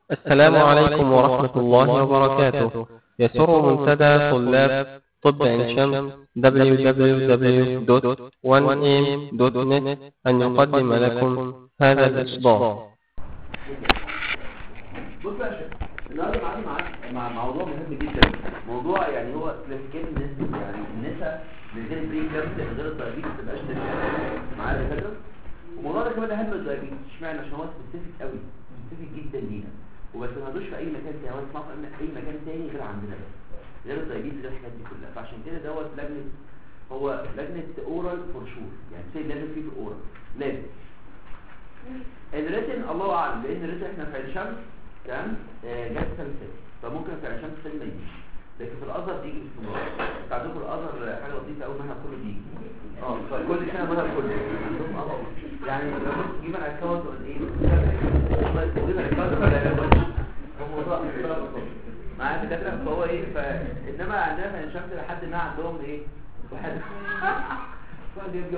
السلام عليكم ورحمة الله وبركاته يسر منتدى طلاب طب عين شمس www.1am.net أن يقدم لكم هذا الإصدار بص يا شيخ النهارده معانا معاك مع موضوع مهم جدا موضوع يعني هو كلاسيكيشن النسبة يعني النساء من غير بري كلامس من غير الدايبيتس ما تبقاش معايا يا فاكر الموضوع ده كمان اهم من الدايبيتس اشمعنى عشان هو سبيسيفيك قوي سبيسيفيك جدا لينا وبس ما نقدرش في اي مكان تاني هو اسمه في اي مكان تاني غير عندنا بس غير الدايبيتس غير الحاجات دي كلها فعشان كده دوت لجنه هو لجنه اورال فور شور يعني سي لازم فيه في الاورال لازم الريتن الله اعلم لان الريتن احنا في عين شمس تمام آه، جت سنه ست فممكن في عين شمس سنه ما يجيش لكن في الازهر بيجي باستمرار انت عندكم الازهر حاجه لطيفه قوي منها كله بيجي اه كل سنه منها كله عندهم اه يعني لما كنت تجيب الاكونت ولا ايه تجيب الاكونت ولا الموضوع معايا دكاتره فهو ايه فانما عندنا في عين شمس لحد ما عندهم ايه واحد واحد يبقى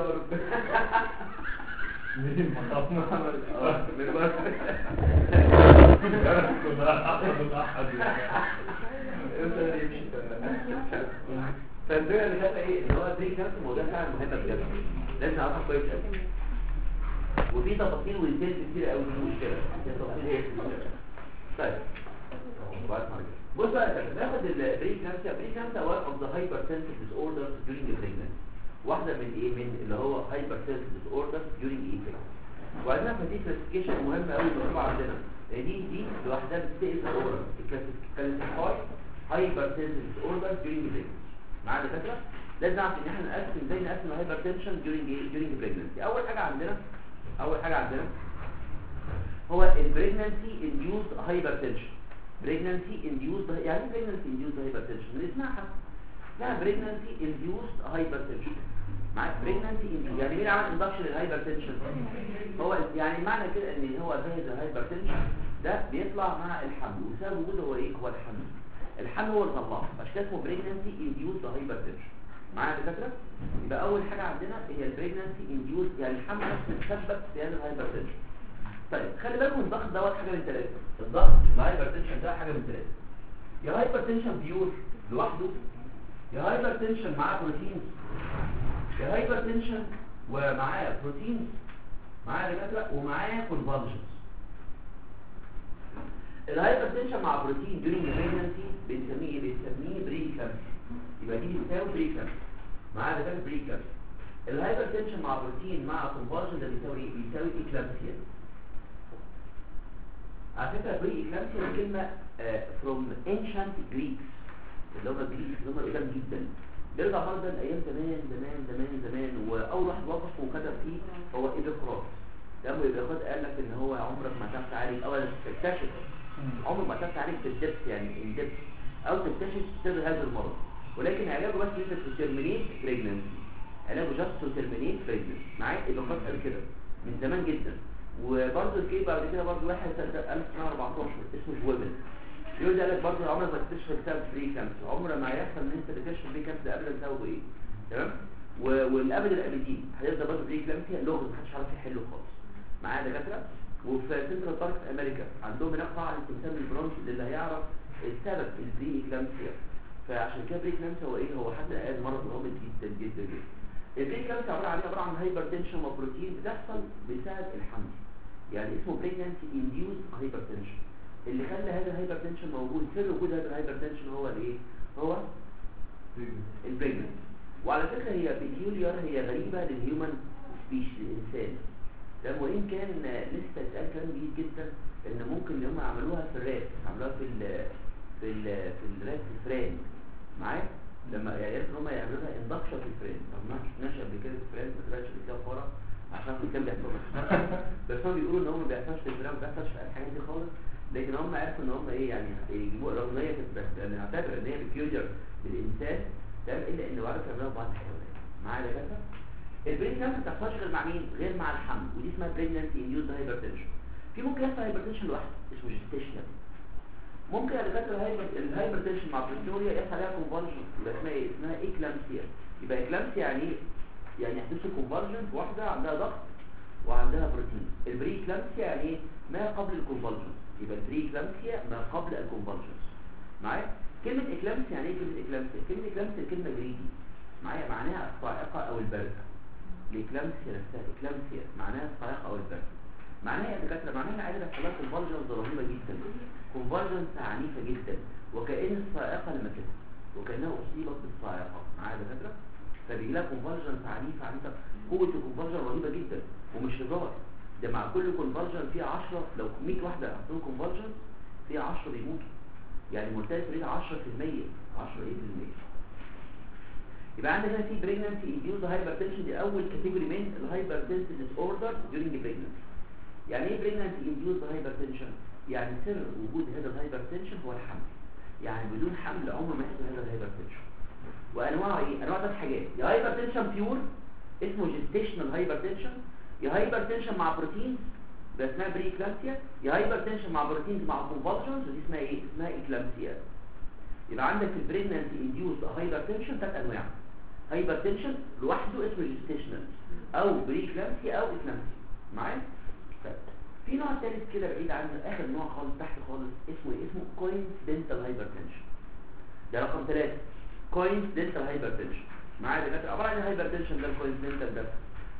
فالدنيا اللي كانت ايه اللي هو دي كانت الموضوع فعلا مهمه بجد لازم نعرفها كويس قوي وفي تفاصيل وديتيلز كتير قوي دي مشكله دي تفاصيل ايه طيب بص بقى ناخد البريك نفسها بريك نفسها one of the hypertensive disorders during the pregnancy واحدة من ايه من اللي هو hypertensive disorders during pregnancy وعندنا فدي كلاسيفيكيشن مهمة قوي مكتوبة عندنا دي دي لوحدها بتقيس الاورال كلاسيفاي hypertensive disorders during pregnancy معايا دكاترة لازم نعرف ان احنا نقسم ازاي نقسم الهايبرتنشن during during pregnancy اول حاجة عندنا اول حاجة عندنا هو البريجنانسي induced hypertension pregnancy induced يعني pregnancy induced hypertension اللي اسمها اسمها pregnancy induced hypertension معاك pregnancy induced يعني مين عمل induction للهايبرتنشن هو يعني معنى كده ان هو زي الهايبرتنشن ده بيطلع مع الحمل وسبب وجوده هو ايه هو الحمل الحمل هو اللي طلعه عشان كده اسمه pregnancy induced hypertension معايا دكاتره يبقى اول حاجه عندنا هي البريجنانسي induced يعني الحمل نفسه تسبب في هذا الهايبرتنشن طيب خلي بالكم الضغط دوت حاجه من ثلاثه الضغط الهايبرتنشن ده حاجه من ثلاثه يا هايبرتنشن بيور لوحده يا هايبرتنشن معاه بروتينز يا هايبرتنشن ومعاه بروتينز معاه دكاتره ومعاه كونفالجنز الهايبرتنشن مع بروتين during pregnancy بنسميه ايه بنسميه بريكلامسي يبقى دي بتساوي بريكلامسي معاه دكاتره بريكلامسي الهايبرتنشن مع بروتين مع كونفالجن ده بيساوي ايه بيساوي اكلامسيا على فكره بري اكلامسيا دي كلمه from ancient Greeks اللي هم الجريك اللي هم القدام جدا بيرجع برضه لايام زمان زمان زمان زمان واول واحد وقف وكتب فيه هو ايبيقراط لما ايبيقراط قال لك ان هو عمرك ما تعرف تعالج اولا تكتشف عمرك ما تعرف تعالج بالدبس يعني الدبس او تكتشف سر هذا المرض ولكن علاجه بس انت ترمينيت بريجننسي علاجه جاست تو ترمينيت بريجننسي معايا ايبيقراط قال كده من زمان جدا وبرضه الكي بعد كده برضه واحد سنه 1914 اسمه جويبل يقول لك برضه عمرك ما تكتشف كتاب فري كامس عمر ما هيحصل ان انت تكتشف فري كامس ده ابدا سببه ايه تمام والابد الابدين هيفضل برضه فري كامس لغز محدش عارف يحله خالص معايا دكاتره وفي سنترال بارك في امريكا عندهم هناك قاعده تسمى البرونش اللي هيعرف السبب الفري كلامسيا فعشان كده فري كلامسيا هو ايه هو حتى الان مرض غامض جدا جدا جدا الفري كلامسيا عباره عن عباره عن هايبرتنشن وبروتين بتحصل بسبب الحمل يعني اسمه pregnancy induced hypertension اللي خلى هذا الهايبرتنشن موجود سر وجود هذا الهايبرتنشن هو الايه هو البريجننسي وعلى فكره هي بيكيوليار هي غريبه للهيومن سبيش الانسان ده وان كان لسه اتقال كلام جديد جدا ان ممكن ان هم عملوها في الرات عملوها في ال في ال في الرات الفران معايا لما يعني عرفوا ان هم يعملوها اندكشن في الفران طب ما شفناش قبل كده في الفران ما طلعش كده فورا عشان كان بيحصل بس هم بيقولوا ان هم ما بيحصلش في الفران ما بيحصلش في الحاجات دي خالص لكن هم عرفوا ان هم ايه يعني يجيبوا رغم ان هي بس يعني اعتبر ان هي بكيوجر للانسان تمام الا ان عرفوا يعملوها بعض الحيوانات معايا يا جماعه البريك ما بتحصلش غير مع مين غير مع الحمل ودي اسمها بريجننسي انديوز هايبرتنشن في ممكن يحصل هايبرتنشن لوحده اسمه جستيشنال ممكن على فكره الهايبرتنشن مع بريتوريا يحصل عليها كونفالجن يبقى اسمها ايه اسمها اكلامسيا يبقى اكلامسيا يعني ايه يعني يحدث كونفالجن في واحده عندها ضغط وعندها بروتين البري اكلامسيا يعني ايه ما قبل الكونفالجن يبقى البري اكلامسيا ما قبل الكونفرجنس معايا كلمه اكلامسيا يعني ايه كلمه اكلامسيا كلمه اكلامسيا كلمه جريدي معايا معناها الصاعقه او البركه الاكلامسيا نفسها اكلامسيا معناها الصاعقه او البركه معناها يا دكاتره معناها عاده حالات كونفرجنس رهيبه جدا كونفرجنس عنيفه جدا وكأن الصاعقه لمستها وكانها اصيبت بالصاعقه معايا يا دكاتره فبيجي لها كونفرجنس عنيفه عنيفه قوه الكونفرجن رهيبه جدا ومش هزار ده مع كل كونفرجن فيه 10 لو 100 واحده عندهم كونفرجن فيه 10 بيموتوا يعني مرتبط ريت 10% 10 ايه في المية يبقى عندك هنا في بريجنانسي انديوز هايبرتنشن دي اول كاتيجوري من الهايبرتنسي ديس اوردر ديورنج بريجنانسي يعني ايه بريجنانسي انديوز هايبرتنشن يعني سر وجود هذا الهايبرتنشن هو الحمل يعني بدون حمل عمر ما يحصل هذا الهايبرتنشن وانواعه ايه انواع ثلاث حاجات يا هايبرتنشن بيور اسمه جيستيشنال هايبرتنشن يا هايبرتنشن مع بروتينز ده اسمها بري اكلامسيا يا هايبرتنشن مع بروتينز مع كونفولشنز ودي اسمها ايه اسمها اكلامسيا يبقى عندك في البريجنانسي انديوز هايبرتنشن ثلاث انواع هايبرتنشن لوحده اسمه جيستيشنال او بري اكلامسيا او اكلامسيا معايا طيب. في نوع ثالث كده بعيد عنه اخر نوع خالص تحت خالص اسمه ايه اسمه كوينسيدنتال هايبرتنشن ده رقم ثلاثة كوينسيدنتال هايبرتنشن معايا دكاتره عباره عن هايبرتنشن ده الكوينسيدنتال ده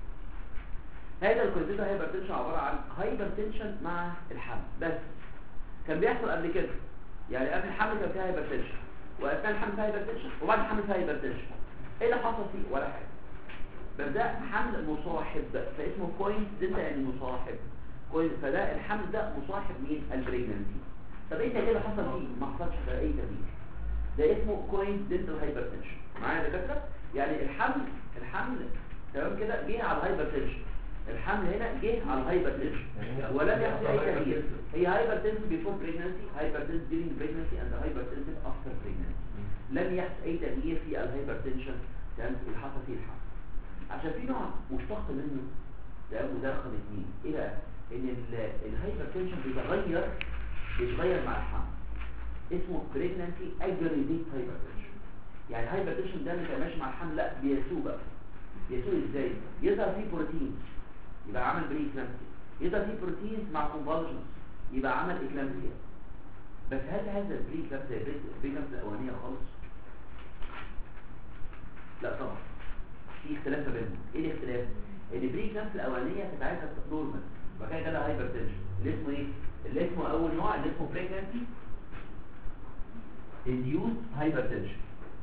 هذا الكوينسيدنتال هايبرتنشن عباره عن هايبرتنشن مع الحمل بس كان بيحصل قبل كده يعني قبل الحمل كان فيها هايبرتنشن واثناء الحمل فيها هايبرتنشن وبعد الحمل فيها هايبرتنشن ايه اللي حصل فيه ولا حاجه بس ده حمل مصاحب فاسمه كوينسيدنتال يعني مصاحب كويس فده الحمل ده مصاحب مين البريجنانسي طب ايه اللي حصل فيه ما حصلش ده اي تغيير ده اسمه كوينسيدنتال هايبرتنشن معايا يا دكاتره يعني الحمل الحمل تمام كده جه على الهايبرتنشن الحمل هنا جه على الهايبرتنشن ولم يحصل اي تغيير هي هايبرتنشن بيفور بريجنانسي هايبرتنشن during pregnancy and hypertension after pregnancy لم يحصل اي تغيير في الهايبرتنشن تمام اللي حصل فيه الحمل عشان في نوع مشتق منه تمام وده رقم اثنين ايه بقى ان الهايبرتنشن بيتغير بيتغير مع الحمل اسمه pregnancy aggravate hypertension يعني الهايبرتنشن ده مش ماشي مع الحمل لا بيسوء بقى بيسوء ازاي يظهر فيه بروتين يبقى عمل بري اكلامسيا يظهر فيه بروتين مع كونفولجنس يبقى عمل اكلامسيا بس هل هذا البري اكلامسيا البري اكلامسيا الاولانيه خالص لا طبعا في اختلاف ما بينهم ايه الاختلاف ان البري اكلامسيا الاولانيه كانت عايزه نورمال وبعد كده جالها هايبرتنشن اللي اسمه ايه اللي اسمه اول نوع اللي اسمه بريجنسي induced hypertension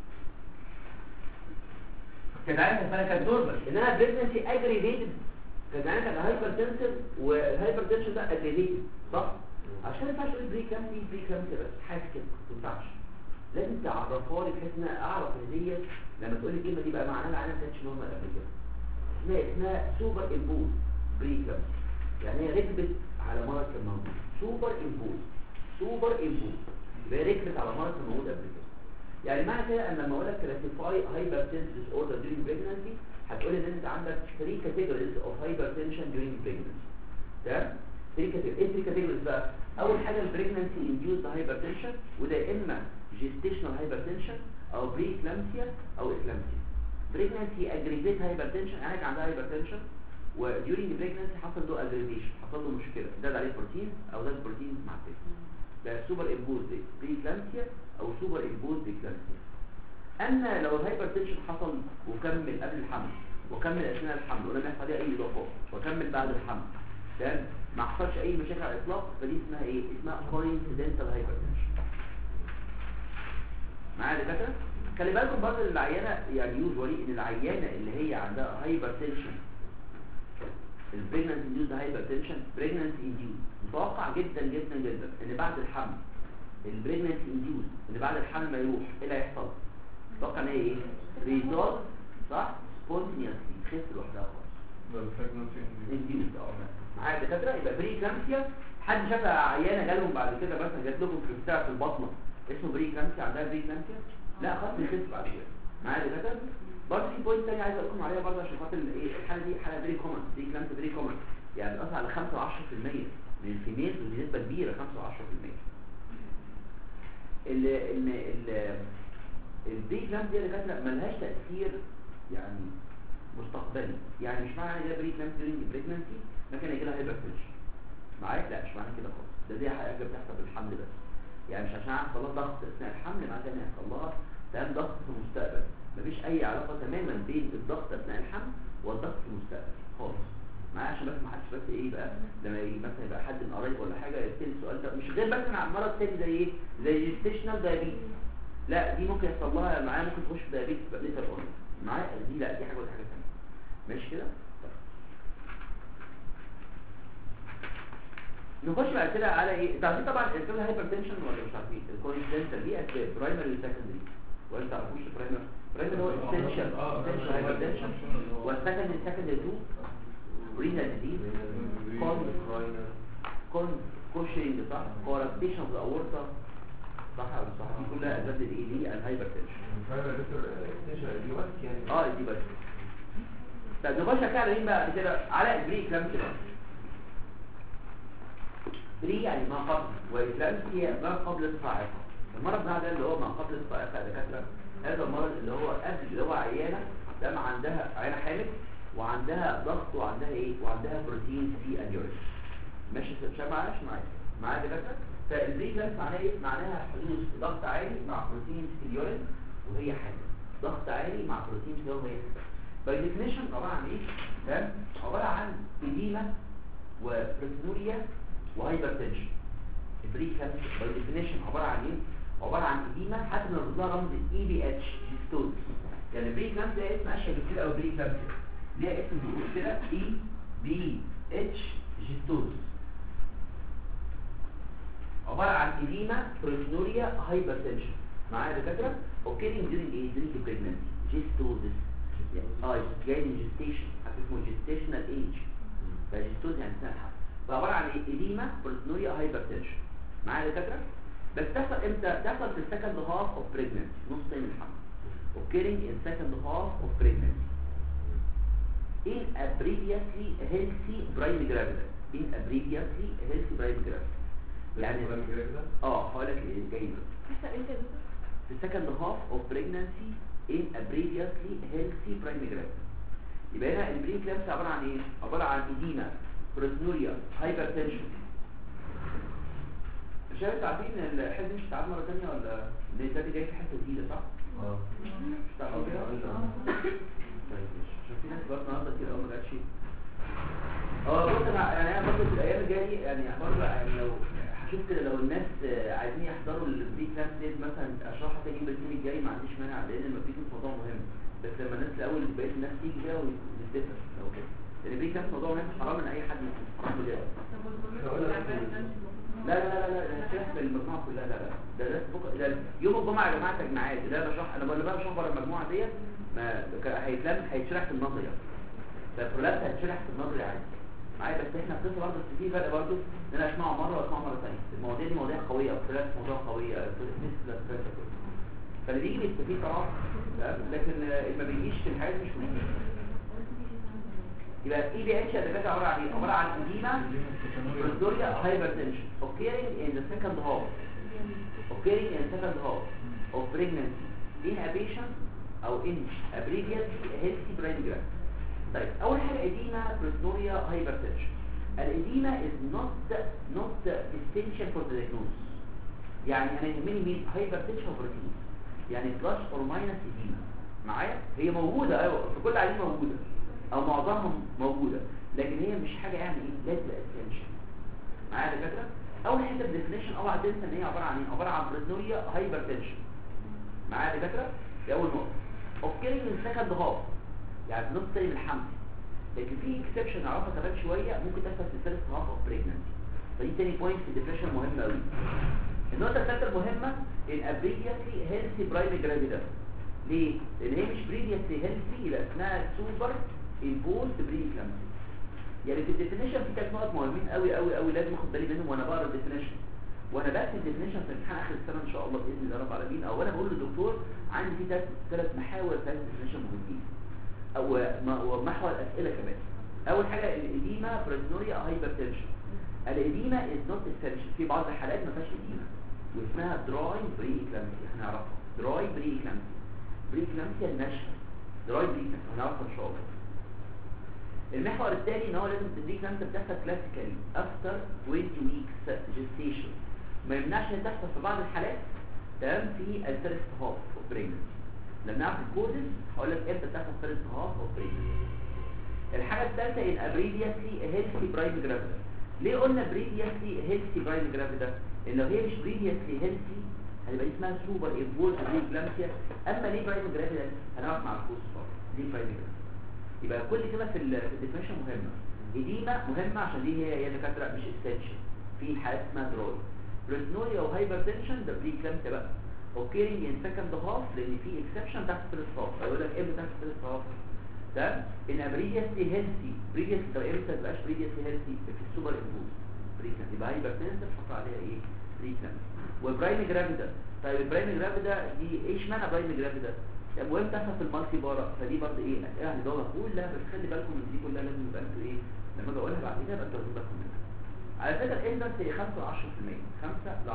كانت عارفه فانا كانت نورمال انها بريجنسي اجريفيتد كانت عارفه ان هايبرتنشن والهايبرتنشن ده اجريفيتد صح عشان ما ينفعش تقول بري كلامسي بري كلامسي بس حاجه كده ما ينفعش لازم تعرفها لي بحيث ان انا اعرف ان دي لما تقول لي الكلمه دي بقى معناها العالم ما كانتش نورمال قبل كده اسمها اسمها سوبر امبوز بري كلامسي يعني هي ركبت على مرض كان موجود سوبر امبوز سوبر امبوز يبقى ركبت على مرض كان موجود قبل كده يعني معنى كده ان لما اقول لك كلاسيفاي هايبرتنشن ديس اوردر during pregnancy هتقول ان انت عندك 3 categories of hypertension during pregnancy تمام 3 categories ايه 3 categories بقى اول حاجه البريجنانسي induced hypertension وده يا اما gestational hypertension او preeclampsia او eclampsia pregnancy aggravate hypertension يعني كان عندها hypertension وديورنج pregnancy حصل له aggravation حصل له مشكله زاد عليه بروتين او زاد بروتين مع التست ده سوبر امبوز بريكلامسيا او سوبر امبوز اكلامسيا اما لو الهايبرتنشن حصل وكمل قبل الحمل وكمل اثناء الحمل ولم يحصل عليه اي اضافات وكمل بعد الحمل تمام ما حصلش اي مشاكل على الاطلاق فدي اسمها ايه اسمها كوينسيدنتال هايبرتنشن معايا دكاتره خلي بالكم برضه العيانه يعني يوجوالي ان العيانه اللي هي عندها هايبرتنشن البريجنانسي انديوز هايبرتنشن بريجنانسي انديوز متوقع جدا جدا جدا ان بعد الحمل البريجنانسي انديوز ان بعد الحمل ما يروح ايه اللي هيحصل متوقع ان هي ايه ريزولت صح سبونتينيوسلي تخف لوحدها خالص انديوز اه معايا دكاتره يبقى بري كلامسيا حد شاف عيانه جالهم بعد كده مثلا جات لكم في بتاع في البطنه اسمه بري كلامسيا عندها بري كلامسيا لا خلاص بيخف بعد كده معايا دكاتره برضه في بوينت تاني عايز اقول لكم عليها برضه عشان خاطر ايه الحاله دي حاله فيري كومن دي كلام فيري كومن يعني بتأثر على 5 و 10% من الفيميل ودي نسبه كبيره 5 و 10% ال ان ال البي كلام دي اللي كانت ملهاش تاثير يعني مستقبلي يعني مش معنى ان ده بري كلام ديورنج بريجنسي ما كان يجي لها هايبرتنشن معايا لا مش معنى كده خالص ده دي حاجه بتحصل في الحمل بس يعني مش عشان يحصل لها ضغط اثناء الحمل معناها ان يحصل لها تمام ضغط في المستقبل مفيش اي علاقه تماما بين الضغط اثناء الحمل والضغط في المستقبل خالص معايا عشان بس ما حدش بس ايه بقى لما يجي مثلا يبقى حد من قرايبه ولا حاجه يسال السؤال ده مش غير بس مع مرض تاني زي ايه زي جيستيشنال دايابيتس لا دي ممكن يحصل لها معايا ممكن تخش في دايابيتس بقى ليتر اون معايا دي لا دي حاجه ودي حاجه ثانيه ماشي كده نخش بعد كده على ايه انت عارفين طبعا الكلام هايبرتنشن ولا مش عارفين الكونجنتال دي اسباب برايمري وسكندري ولا انت عارفوش البرايمري برايمري هو اسينشال اسينشال هايبرتنشن والسكندري سكندري تو رينال ديزيز كون كوشنج صح كورابتيشن اوف الاورطه صح ولا مش صح دي كلها اسباب الايه دي الهايبرتنشن اه دي بس طب نخش كده على مين بقى كده على البري كلامسي بري يعني ما قبل والكلامسي ما قبل الصاعقه المرض ده اللي هو ما قبل الصاعقه يا دكاتره هذا المرض اللي هو قبل اللي هو عيانه دم عندها عيانه حامل وعندها ضغط وعندها ايه وعندها بروتين في اليورين ماشي مش معاش معايا معايا دكاتره فالبري كلامسي معناها ايه معناها حدوث ضغط عالي مع بروتين في اليورين وهي حامل ضغط عالي مع بروتين في اليورين وهي حامل باي ديفينيشن عباره عن ايه تمام عباره عن اديمه وبريتنوريا وهايبرتنشن البري كانسر باي ديفينيشن عباره عن ايه عباره عن اديمه حتى بنربط لها رمز اي بي اتش جيستوز يعني البري كانسر ده اسم اشهر بكتير قوي بري كانسر ليها اسم بيقول كده اي بي اتش جيستوز عباره عن اديمه بريتنوريا هايبرتنشن معايا يا دكاتره اوكيرنج ديورنج ايه ديورنج بريجننسي جيستوزس اه جاي من جيستيشن حاجه اسمه جيستيشنال ايج فجيستوز يعني سنه الحمل فعباره عن ايه اديما بروتينوريا هايبرتنشن معايا يا دكاتره بس تحصل امتى تحصل في السكند هاف اوف بريجننسي نص تاني الحمل occurring in second half of pregnancy in a previously healthy bride gravid in a previously healthy bride gravid يعني اه هقول لك ايه جاي تحصل امتى يا دكتور؟ في second half of pregnancy in a previously healthy bride gravid يبقى هنا البريكلامس عباره عن ايه عباره عن اديما بروتينوريا هايبرتنشن مش عارف عارفين ان الحزب مش هتعاد مره ثانيه ولا ان ده جاي في حته جديده صح مش تعرفوا كده طيب ماشي. عشان في ناس برضه النهارده كده اول ما جاتش اه بص انا يعني انا برضه في الايام الجايه يعني برضه يعني لو هشوف كده لو الناس آه، عايزين يحضروا البري كلاس ديت مثلا اشرحها تاني يوم الاثنين الجاي ما عنديش مانع لان المفيد موضوع مهم بس لما الناس الاول بقيت الناس تيجي كده ونتفق لو كده لان البري كلاس موضوع مهم حرام ان اي حد يسمع حرام بجد طب والبرمجة اللي عمالة تمشي المفروض لا لا لا لا لا الشرح في المجموعه كلها لا لا ده ده بكره ده يوم الجمعه يا جماعه تجمعات ده بشرح انا بقول بقى بشرح بره المجموعه ديت ما ك- هيتلم هيتشرح في النظري فالكلات هتشرح في النظري عادي معايا بس احنا القصه برضه بس في فرق برضه ان انا اسمعه مره واسمعه مره ثانيه المواضيع دي مواضيع قويه والكلات موضوع قويه مثل الكلات كده فاللي بيجي بيستفيد طبعا تمام؟ لكن آه، اللي ما بيجيش في الحياه مش مهم يبقى اي بي اتش ده عباره عن ايه عباره عن اديما بريدوريا هايبرتنشن occurring in the second half occurring in the second half of pregnancy in a patient او in a previous healthy brain graft طيب اول حاجه اديما بريدوريا هايبرتنشن الاديما is not not essential for the diagnosis يعني انا يهمني مين هايبرتنشن بروتين يعني بلس اور ماينس اديما معايا هي موجوده ايوه في كل عيان موجوده او معظمهم موجوده لكن هي مش حاجه يعني ايه لازم اسينشال معايا يا دكاتره اول حته بالديفينيشن اوعى تنسى ان هي عباره عن ايه عباره عن بريدنوريا هايبرتنشن معايا يا دكاتره دي اول نقطه اوكي من سكند هاف يعني في نص تاني من الحمل لكن في اكسبشن نعرفها كمان شويه ممكن تحصل في الثالث هاف اوف بريجننسي فدي تاني بوينت في الديفينيشن مهمه قوي النقطه الثالثه المهمه ان ابريجيتلي هيلثي برايم جرافيدا ليه؟ لان هي مش بريفيسلي هيلثي يبقى اسمها سوبر امبوست بريكلامسي يعني في الديفينيشن في كام نقط مهمين قوي قوي قوي لازم اخد بالي منهم وانا بقرا الديفينيشن وانا بكتب الديفينيشن في امتحان اخر السنه ان شاء الله باذن الله رب العالمين او انا بقول للدكتور عندي في ثلاث ثلاث محاور ثلاث ديفينيشن مهمين او ما- ومحور اسئله كمان اول حاجه الاديما بريزنوريا هايبرتنشن الاديما از نوت اسينشال في بعض الحالات ما فيهاش اديما واسمها دراي بري اكلامسي هنعرفها دراي بري اكلامسي بري اكلامسي النشفه دراي بري اكلامسي هنعرفها ان شاء الله المحور الثاني ان هو لازم تديك نمسه بتحصل كلاسيكالي افتر 20 ويكس جيستيشن ما يمنعش ان تحصل في بعض الحالات تمام في الفيرست هاف اوف بريجنسي لما نعرف الكوزز هقول لك امتى تحصل فيرست هاف اوف بريجنسي الحاجه الثالثه ان ابريدياسلي هيلثي برايم جرافيدا ليه قلنا بريدياسلي هيلثي برايم جرافيدا ان لو هي مش بريدياسلي هيلثي هيبقى دي اسمها سوبر انفولد بريجلامسيا اما ليه برايم جرافيدا هنعرف مع الكوز ليه برايم جرافيدا يبقى كل كلمه في الديفينيشن مهمه اديمه مهمه عشان دي هي هي دكاتره مش اسينشال في حالات اسمها دروي بريتنوريا او هايبرتنشن ده بري كلامسيا بقى اوكيرنج ان سكند هاف لان في اكسبشن تحت فيرست هاف هيقول لك امتى تحت فيرست هاف ده ان بريديسلي هيلثي بريديس طب امتى تبقاش بريديسلي هيلثي في السوبر امبوز بريكلام يبقى هايبرتنشن حط عليها ايه بريكلام وبرايم جرافيدا طيب البرايم جرافيدا دي ايش معنى برايم جرافيدا المهم تحصل في المالتي بارا فدي برضه ايه اسئله هنجاوبها كلها بس خلي بالكم من دي كلها لازم يبقى انتوا ايه لما اجي اقولها بعد كده يبقى انتوا واخدين بالكم منها على فكره الاندكس هي 5 ل 10% 5 ل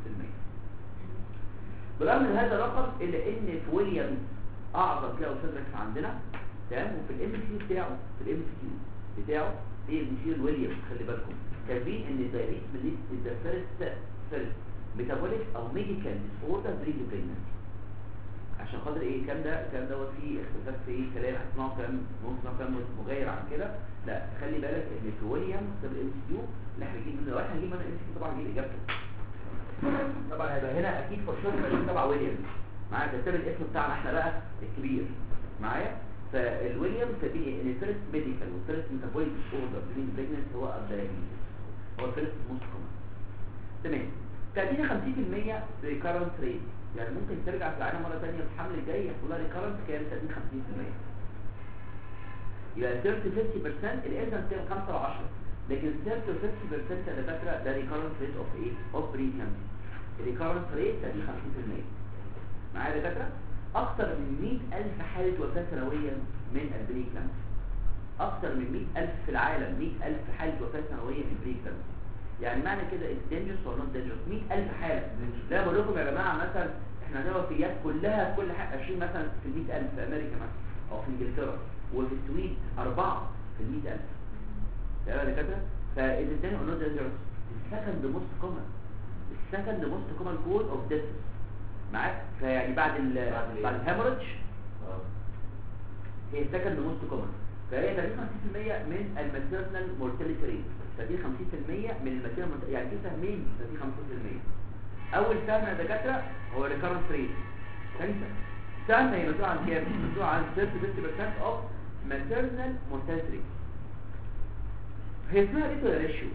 10% بالرغم من هذا الرقم الا ان في ويليام اعظم كده استاذ ركس عندنا تمام وفي الام سي بتاعه في الام سي بتاعه في المشير ويليام خلي بالكم كاتبين ان الدايركت ميليت ذا فيرست فيرست ميتابوليك او ميديكال ديس اوردر بري بريجنسي عشان خاطر ايه الكلام ده الكلام دوت فيه اختلافات في ايه كلام هتسمعوا كلام ممكن تسمعوا كلام مغاير عن كده لا خلي بالك ان في ويليام كتاب الام سي كيو اللي احنا هنجيب منه لو احنا هنجيب منه الام سي كيو طبعا هنجيب اجابته طبعا هيبقى هنا اكيد فور شور هيبقى تبع ويليام معايا كتاب الاسم بتاعنا احنا بقى الكبير معايا فالويليام كاتبين ايه ان الفيرست ميديكال والفيرست ميتابوليك اوردر بري بريجنسي هو الدايابيتس هو الفيرست موست كومن تمام تأتينا 50% ريكارنت ريت يعني ممكن ترجع في العينة مرة تانية في الحمل الجاي يحصل لها ريكارنت كام 30 50% يبقى 30 50% الانسان بتاعه 5 ل 10 لكن 30 50% اللي فاكره ده ريكارنت ريت اوف ايه اوف بريكامسي الريكارنت ريت 30 50% معايا يا دكاتره اكثر من 100000 حالة وفاة سنويا من البريكامسي اكثر من 100000 في العالم 100000 حالة وفاة سنويا من البريكامسي يعني معنى كده الدينجرس ولا نوت دينجرس 100000 حالة لا بقول لكم يا جماعة مثلا احنا عندنا وفيات كلها كل حاجة 20 مثلا في 100000 في امريكا مثلا او في انجلترا وفي السويد 4 في 100000 تمام يا دكاتره فاذا الثاني ولا نوت دينجرس السكند موست كومن السكند موست كومن كول اوف ديث معاك فيعني بعد ال بعد الهيموريدج هي السكند موست كومن فهي 30 50% من الماتيرنال مورتاليتي ريت 30 50% من الماتيرنال يعني في سهمين 30 50% اول سهم يا دكاتره هو ريكارنس ريت ثاني سهم هي مسؤول عن كام مسؤول عن 30 50% اوف ماتيرنال مورتاليتي ريت هي اسمها ريت ولا ريشيو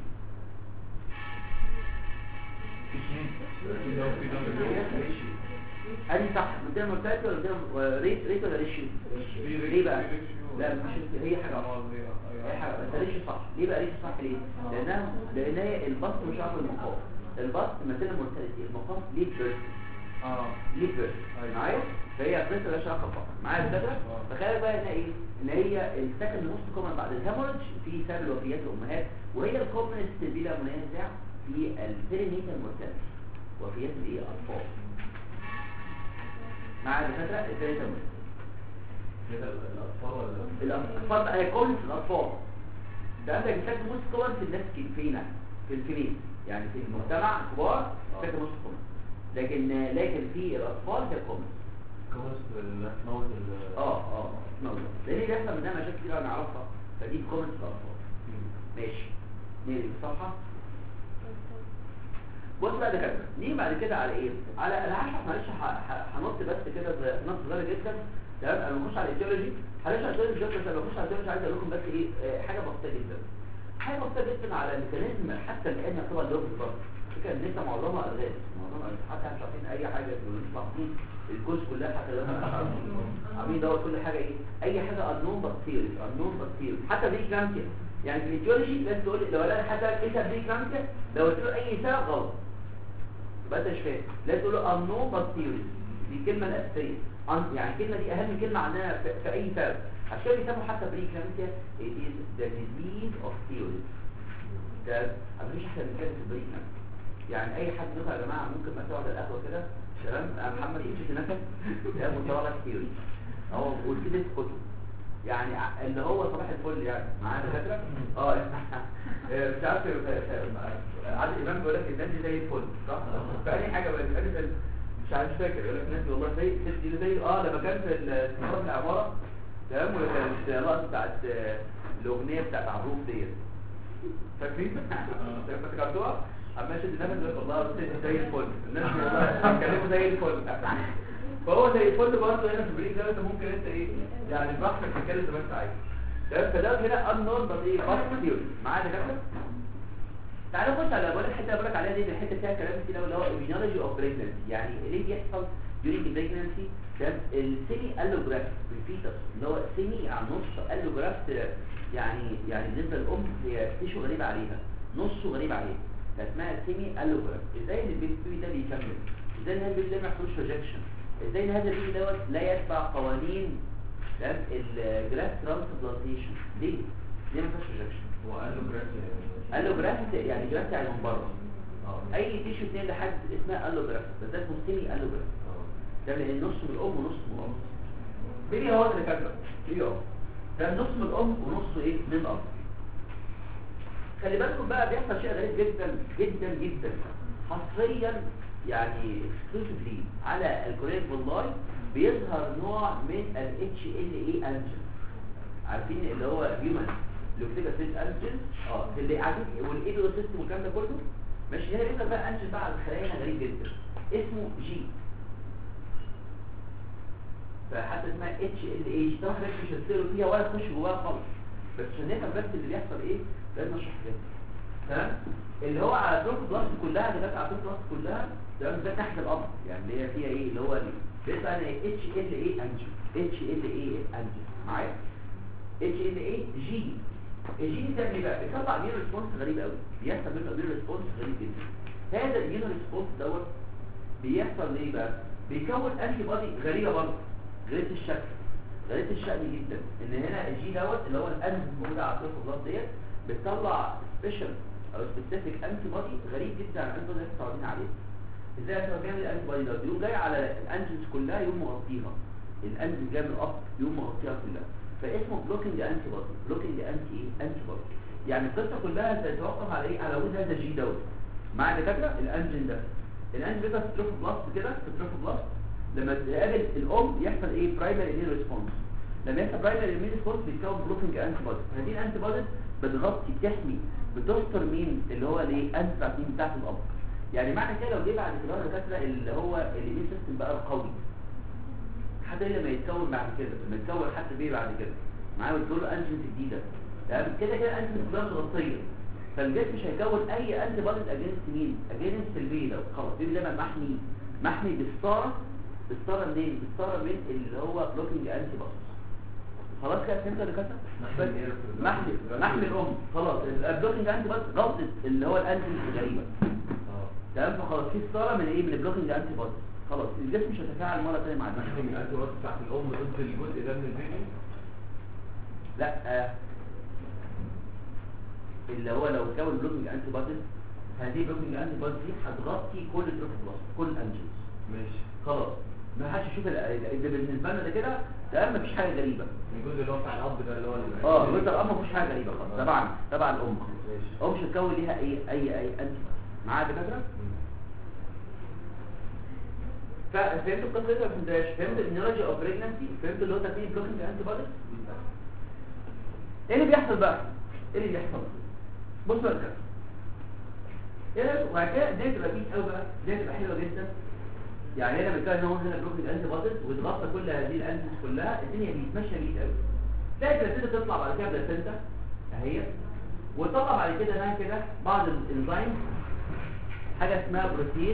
ادي صح مدير مرتبط ولا مدير ريت ريت ولا ريشيو ليه بقى لا مش هي حاجه هي حاجه بس ريشيو صح ليه بقى ريشيو صح ليه لانها لان هي البسط مش عارف المقام البسط مثل المرتبط المقام ليه بيرست اه ليه بيرست معايا فهي بريست مالهاش علاقه ببعض معايا الفكره تخيل بقى ان ايه ان هي السكند موست كومن بعد الهيموريدج في سبب الوفيات الامهات وهي الكومنست بلا منازع في البيرينيتال مورتاليتي وفيات الايه اطفال مع الدكاتره البيرينيتال كده الاطفال ولا الاطفال بقى هي كومن في الاطفال ده عندك السكند موست كومن في الناس كي- فينا في الفيميل يعني في المجتمع الكبار السكند موست كومن لكن لكن في الاطفال هي كومن كومنس انك تموت ال اه اه موجود لان بيحصل منها مشاكل كتير انا اعرفها فدي كومنت الاطفال ماشي نيجي الصفحه بص بقى ده كده نيجي بعد كده على ايه على انا هشرح معلش ه- ه- هنط بس كده ب- نط صغيره جدا تمام انا بخش على الايديولوجي هنخش على الايديولوجي بس انا بخش على الايديولوجي عايز اقول لكم بس ايه آه، حاجه بسيطه جدا حاجه بسيطه جدا على الميكانيزم حتى الان يعتبر اللي هو بالظبط فكره ان انت معظمها الغاز معظمها ألغاز. حتى مش عارفين اي حاجه مش عارفين الكوز كلها حتى لو احنا مش عارفين عاملين دوت كل حاجه ايه اي حاجه unknown but theory unknown but theory حتى بري كلامسيا يعني في الايديولوجي لازم تقول لو انا حد قال ايه سبب بري كلامسيا لو قلت له اي سبب غلط يبقى انت مش فاهم لازم تقول له unknown but theory دي الكلمه الاساسيه Un- يعني الكلمه دي اهم كلمه عندنا في, في اي سبب عشان كده بيسموا حتى بري كلامسيا it is the disease of theory ده مفيش احسن من كده في البري كلامسيا يعني اي حد منكم يا جماعه ممكن ما تقعد على القهوه كده تمام أنا محمد يمشي في نفسك ده مطلع لك ثيوري او وكده في كتب يعني ع- اللي هو صباح الفل يعني معانا دكاتره اه آه، مش عارف آه، عادل امام بيقول لك الناس دي زي الفل صح فأي حاجه بقى فأني في- مش عارف فاكر يقول لك الناس دي والله زي الست دي زي اه لما كان في السفاره في العماره تمام وكانت اللقطه بتاعت آه، الاغنيه بتاعت عروف ديت فاكرين؟ فاكرتوها؟ عمال يشد النفس يقول لك والله الست زي الفل الناس دي والله بيتكلموا زي الفل فهو زي الفل برضه هنا في البريك ده انت ممكن انت ايه يعني براحتك تتكلم زي ما انت عايز ده فده هنا النون بس ايه بس ثيوري معايا يا دكاتره تعالى نخش على بقول الحته اللي بقول لك عليها دي الحته فيها كلام كده اللي هو immunology اوف pregnancy يعني ليه بيحصل during the pregnancy ده السيمي الوجراف بالفيتس اللي هو سيمي على نص الوجراف يعني يعني بالنسبه للام هي تيشو غريب عليها نصه غريب عليها فاسمها سيمي الوجراف ازاي ان البيبي ده بيكمل ازاي ان البيبي ده ما يحصلش ريجكشن ازاي ان هذا البيبي دوت لا يتبع قوانين تمام الجراف ترانسبلانتيشن ليه؟ ليه ما فيهاش ريجكشن؟ هو قال له جرافي الوجراف يعني جراف يعني من بره اه اي تيشو اتنين لحد اسمها الوجراف بس ده اسمه سيمي الوجراف اه ده لان نص من الام ونص من الاب بيبي هو اللي كاتبه بيبي اهو ده نص من الام ونص ايه من الاب خلي بالكم بقى بيحصل شيء غريب جدا جدا جدا حصريا يعني اكسكلوسيفلي على الكوريك والله بيظهر نوع من ال HLA انجن عارفين اللي هو هيومن لوكتيك اسيد انجن اه اللي عارفين والايدو سيستم والكلام ده كله ماشي هنا بيظهر بقى انجن بقى على الخلايا هنا غريب جدا اسمه جي فحتى اسمها اتش ال اي طبعا حضرتك مش هتسيروا فيها ولا تخش جواها خالص بس عشان نفهم بس اللي بيحصل ايه لازم اشرح كده تمام اللي هو على دروب بلاس كلها اللي جت على دروب بلاس كلها تمام ده تحت الامر يعني اللي هي فيها ايه اللي هو اللي بيطلع لنا اتش ال اي انجل اتش ال اي انجل معايا اتش ال اي جي الجي دي بتعمل ايه بقى بيطلع مين ريسبونس غريب قوي بيحصل منه مين ريسبونس غريب جدا هذا المين ريسبونس دوت بيحصل ليه بقى بيكون انتي بودي غريبه برضه غريبه الشكل غريبه الشكل جدا ان هنا الجي دوت اللي هو الانزيم الموجود على الطرف البلاد ديت بتطلع سبيشال او سبيسيفيك انتي بودي غريب جدا عن الانتي بودي اللي متعودين عليه ازاي هو بيعمل الانتي بودي ده يقوم جاي على الانجنز كلها يقوم مغطيها الانجن جاي من الاب يقوم مغطيها كلها فاسمه بلوكينج انتي بودي بلوكينج انتي ايه انتي بودي يعني القصه كلها تتوقف على ايه على وجود هذا الجي دوت مع الدكاتره الانجن ده الانجن بيبقى في بلاست كده في بلاست لما تقابل الام يحصل ايه برايمري امين ريسبونس لما يحصل برايمري امين ريسبونس بيتكون بلوكينج انتي بودي هذه الانتي بودي بتغطي بتحمي بتستر مين اللي هو الايه انتي بتاعت بتاعت الاب يعني معنى كده لو جه بعد كده الدكاتره اللي هو الامين سيستم بقى القوي حتى لما يتكون بعد كده لما يتكون حتى بيه بعد كده معاه بتقول له انجنز جديده تمام كده كده انجنز كلها متغطيه فالجسم مش هيكون اي انتي بوديز اجينست مين اجينست البي ده خلاص البي ده بقى محمي محمي بالستاره بالستاره منين بالستاره من اللي هو بلوكينج انتي بوديز خلاص كده فهمت يا دكاتره محمي إيه؟ محمي محمي الام خلاص البلوكينج انتي بوديز غلطت اللي هو الانجنز الغريبه اه تمام فخلاص في ستاره من ايه من البلوكينج انتي بوديز خلاص الجسم مش هيتفاعل مره ثانيه مع محمي الجسم الانتي بودي بتاعت الام ضد الجزء ده من البيبي لا آه. اللي هو لو كون بلوكينج انتي بوديز هذه بلوكينج انتي بوديز دي هتغطي كل التروفوبلاست كل الانجنز ماشي خلاص ما حدش يشوف ال- ال- ده بالنسبه لنا ده كده ده مفيش حاجه غريبه الجزء اللي هو بتاع الاب ده اللي هو ال- اه الوتر الام مفيش حاجه غريبه خالص آه. طبعا طبعا الام ماشي الام مش هتكون ليها اي اي اي انتي معايا يا دكاتره مم. ففهمت القصه دي ولا ما فهمتهاش فهمت النيولوجي اوف بريجنسي فهمت اللي هو تكوين بلوكينج انتي بوديز ايه اللي بيحصل بقى ايه اللي بيحصل بصوا يا دكاتره ايه وبعد كده دي تبقى بيس قوي بقى دي تبقى حلوه جدا يعني انا بتكلم ان هو هنا بلوكينج انتي بوديز وتغطى كل هذه الانتيز كلها الدنيا بيس ماشيه بيس قوي تلاقي البلاسينتا تطلع بعد كده بلاسينتا اهي وتطلع بعد كده هنا كده بعض الانزيم حاجه اسمها بروتين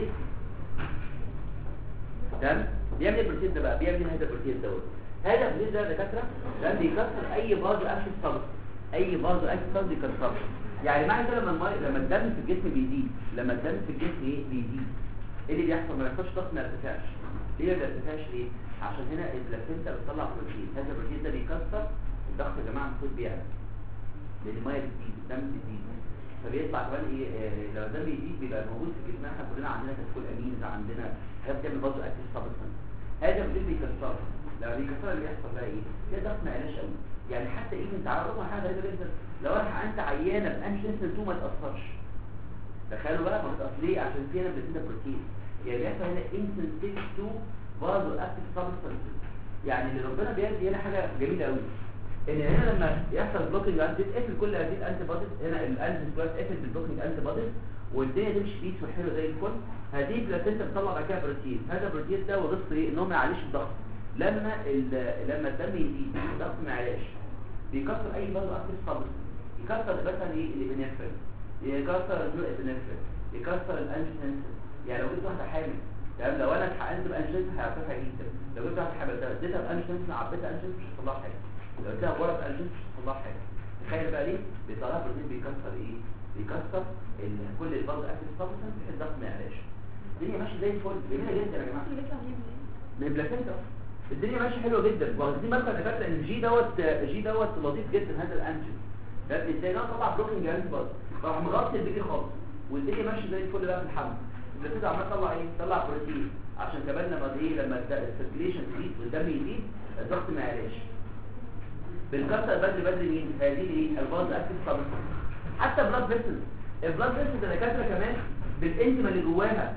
تمام بيعمل إيه البروتين ده بقى بيعمل إيه هذا البروتين دوت هذا البروتين ده يا دكاتره ده بيكسر اي بازو اكشن سبستانس اي بازو اكشن سبستانس بيكسره يعني معنى كده لما المي... لما الدم في الجسم بيزيد لما الدم في الجسم ايه بيزيد ايه اللي بيحصل ما بيحصلش ضغط ما يرتفعش ليه ما بيرتفعش ليه عشان هنا البلاسينتا بتطلع بروتين هذا البروتين ده بيكسر الضغط يا جماعه المفروض بيعلى لان الميه بتزيد الدم بيزيد فبيطلع كمان ايه آه، لما الدم بيزيد بيبقى موجود في جسمنا احنا كلنا عندنا كتكول امينز عندنا حاجات بتعمل برضه اكتيف سبستانس هذا البروتين بيكسره لما بيكسره اللي بيحصل بقى ايه كده الضغط ما يعلاش قوي يعني حتى ايه انت عارف حاجه غريبه جدا لو انا حقنت عيانه بانشنسن 2 ما تاثرش تخيلوا بقى ما بتاثر ليه عشان فيها بلاتينا بروتين يعني بيحصل هنا انسنسيتيف تو فازو اكتيف سبستانسز يعني اللي ربنا بيدي هنا حاجه جميله قوي ان هنا لما يحصل بلوكينج انتي تقفل كل هذه الانتي بوديز هنا الانتي سبلاس تقفل بالبلوكينج انتي بوديز والدنيا تمشي بيس وحلو زي الفل هذه البلاتينتا بتطلع بعد كده بروتين هذا البروتين ده وظيفته ايه ان هو ما يعليش الضغط لما ال- لما الدم يزيد الضغط ما يعلاش بيكسر اي فازو اكتيف سبستانس يكسر مثلا ايه الابنفرين يكسر الابنفرين يكسر الانجينسين يعني لو جبت واحده حامل يعني لو انا اتحقنت بانجينسين هيعرفها جدا لو جبت واحده حامل ده اديتها بانجينسين عبيتها انجينسين مش هتطلع حاجه لو اديتها ورق انجينسين مش هتطلع حاجه تخيل بقى ليه بيطلع بروتين بيكسر ايه بيكسر ال- كل الفازو اكتيف سبستانس بحيث الضغط ما يعلاش الدنيا ماشيه زي الفل جميله جدا يا جماعه من البلاتينتا الدنيا ماشيه حلوه جدا واخدين بالكم انا فاكر ان الجي دوت جي دوت لطيف جدا هذا الانجل ده ازاي انا طلع بلوكينج انتي بودي راح مغطي البيبي خالص والدنيا ماشيه زي الفل بقى في الحمل البلاتينتا عمال تطلع ايه تطلع بروتين عشان كمان لما ايه لما السيركيليشن تزيد والدم يزيد الضغط ما يعلاش بنكسر بدري بدري مين هذه ايه الباز اكتيف سبستانس حتى بلاد فيسل البلاد فيسل ده دكاتره كمان بالانتما اللي جواها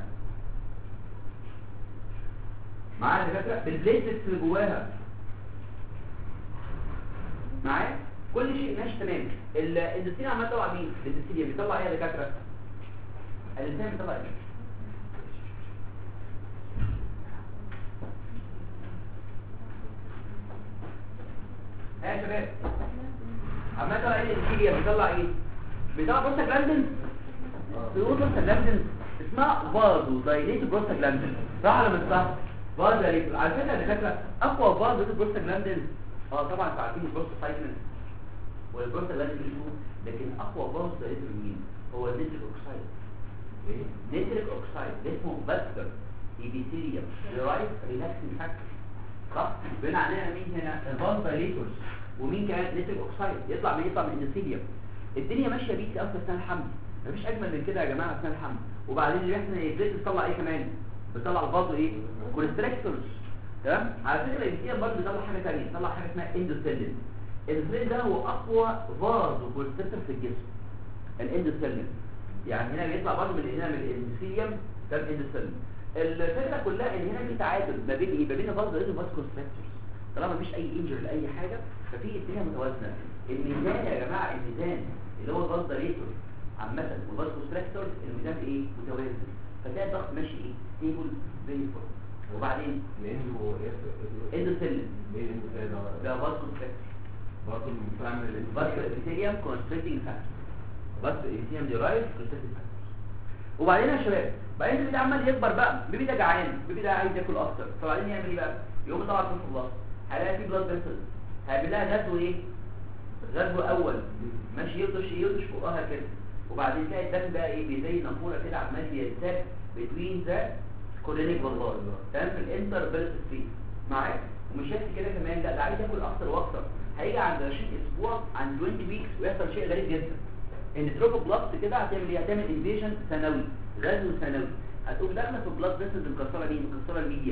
معايا يا دكاتره بالبليتلتس اللي جواها معايا كل شيء ماشي تمام ال- الدستين عمال تطلع مين الدستين بيطلع ايه يا دكاتره الانسان بيطلع ايه ها يا شباب عمال تطلع ايه الدستين بيطلع ايه بيطلع بروستاجلاندين بيقول بروستاجلاندين اسمها فازو دايليت بروستاجلاندين صح ولا مش صح فازو دايليت على فكره يا دكاتره اقوى فازو دايليت بروستاجلاندين اه طبعا انتوا عارفين البروستاجلاندين والبروستاجلاندين بيشوف لكن اقوى فازو دايليت مين هو النيتريك اوكسايد ايه نيتريك اوكسايد ده اسمه باسكر ايبيثيليوم درايف ريلاكسنج فاكتور صح بين علينا مين هنا الفاز دايليتورز ومين كمان نيتريك اوكسايد يطلع من يطلع من الاندوثيليوم الدنيا ماشيه بيك اصلا اثناء الحمل مفيش اجمل من كده يا جماعه اثناء الحمل وبعدين اللي بيحصل ايه البليت بتطلع ايه كمان بتطلع الفازو ايه كوليستريكتورز تمام على فكره الاندوثيليوم برضه بيطلع حاجه ثانيه بيطلع حاجه اسمها اندوثيلين الاندوثيلين ده هو اقوى فازو كوليستريكتور في الجسم الاندوثيلين يعني هنا بيطلع برضه من هنا من الاندوثيليوم ده الاندوثيلين الفكره كلها ان هنا في تعادل ما بين ايه ما بين الفازو ريزو فاز كونستراكتورز طالما مفيش اي انجر لاي حاجه ففي الدنيا متوازنه الميزان يا جماعه الميزان اللي هو الفاز دايليتور عامه والفاز كونستراكتورز الميزان ايه متوازن فتلاقي الضغط ماشي ايه ستيبل زي الفل وبعدين الاندو ايه اندوثيلين ايه الاندو ده ده فاز كونستراكتور برضه المفروض اعمل الاندو بس ابيثيليوم كونستريكتنج فاكتور بس ابيثيليوم ديرايف كونستريكتنج فاكتور وبعدين يا شباب بعدين البيبي ده عمال يكبر بقى البيبي ده جعان البيبي ده عايز ياكل اكتر فبعدين يعمل ايه بقى يقوم طبعا في البلاط هيلاقي في بلاد فيسل هيعمل لها غزو ايه غزو اول ماشي يلطش يلطش فوقها كده وبعدين تلاقي الدم بقى ايه بي- زي نافوره كده عمال بينساب بين ذا كولينيك والله تمام في الانتر بيرس سبيس معاك ومش بس كده كمان لا ده عايز ياكل اكتر واكتر هيجي عند 20 اسبوع عند 20 ويكس ويحصل شيء غريب جدا ان تروبوبلاست كده هتعمل ايه هتعمل انفيجن ثانوي غزو ثانوي هتقوم داخله في البلاد فيسلز مكسره مين مكسره الميديا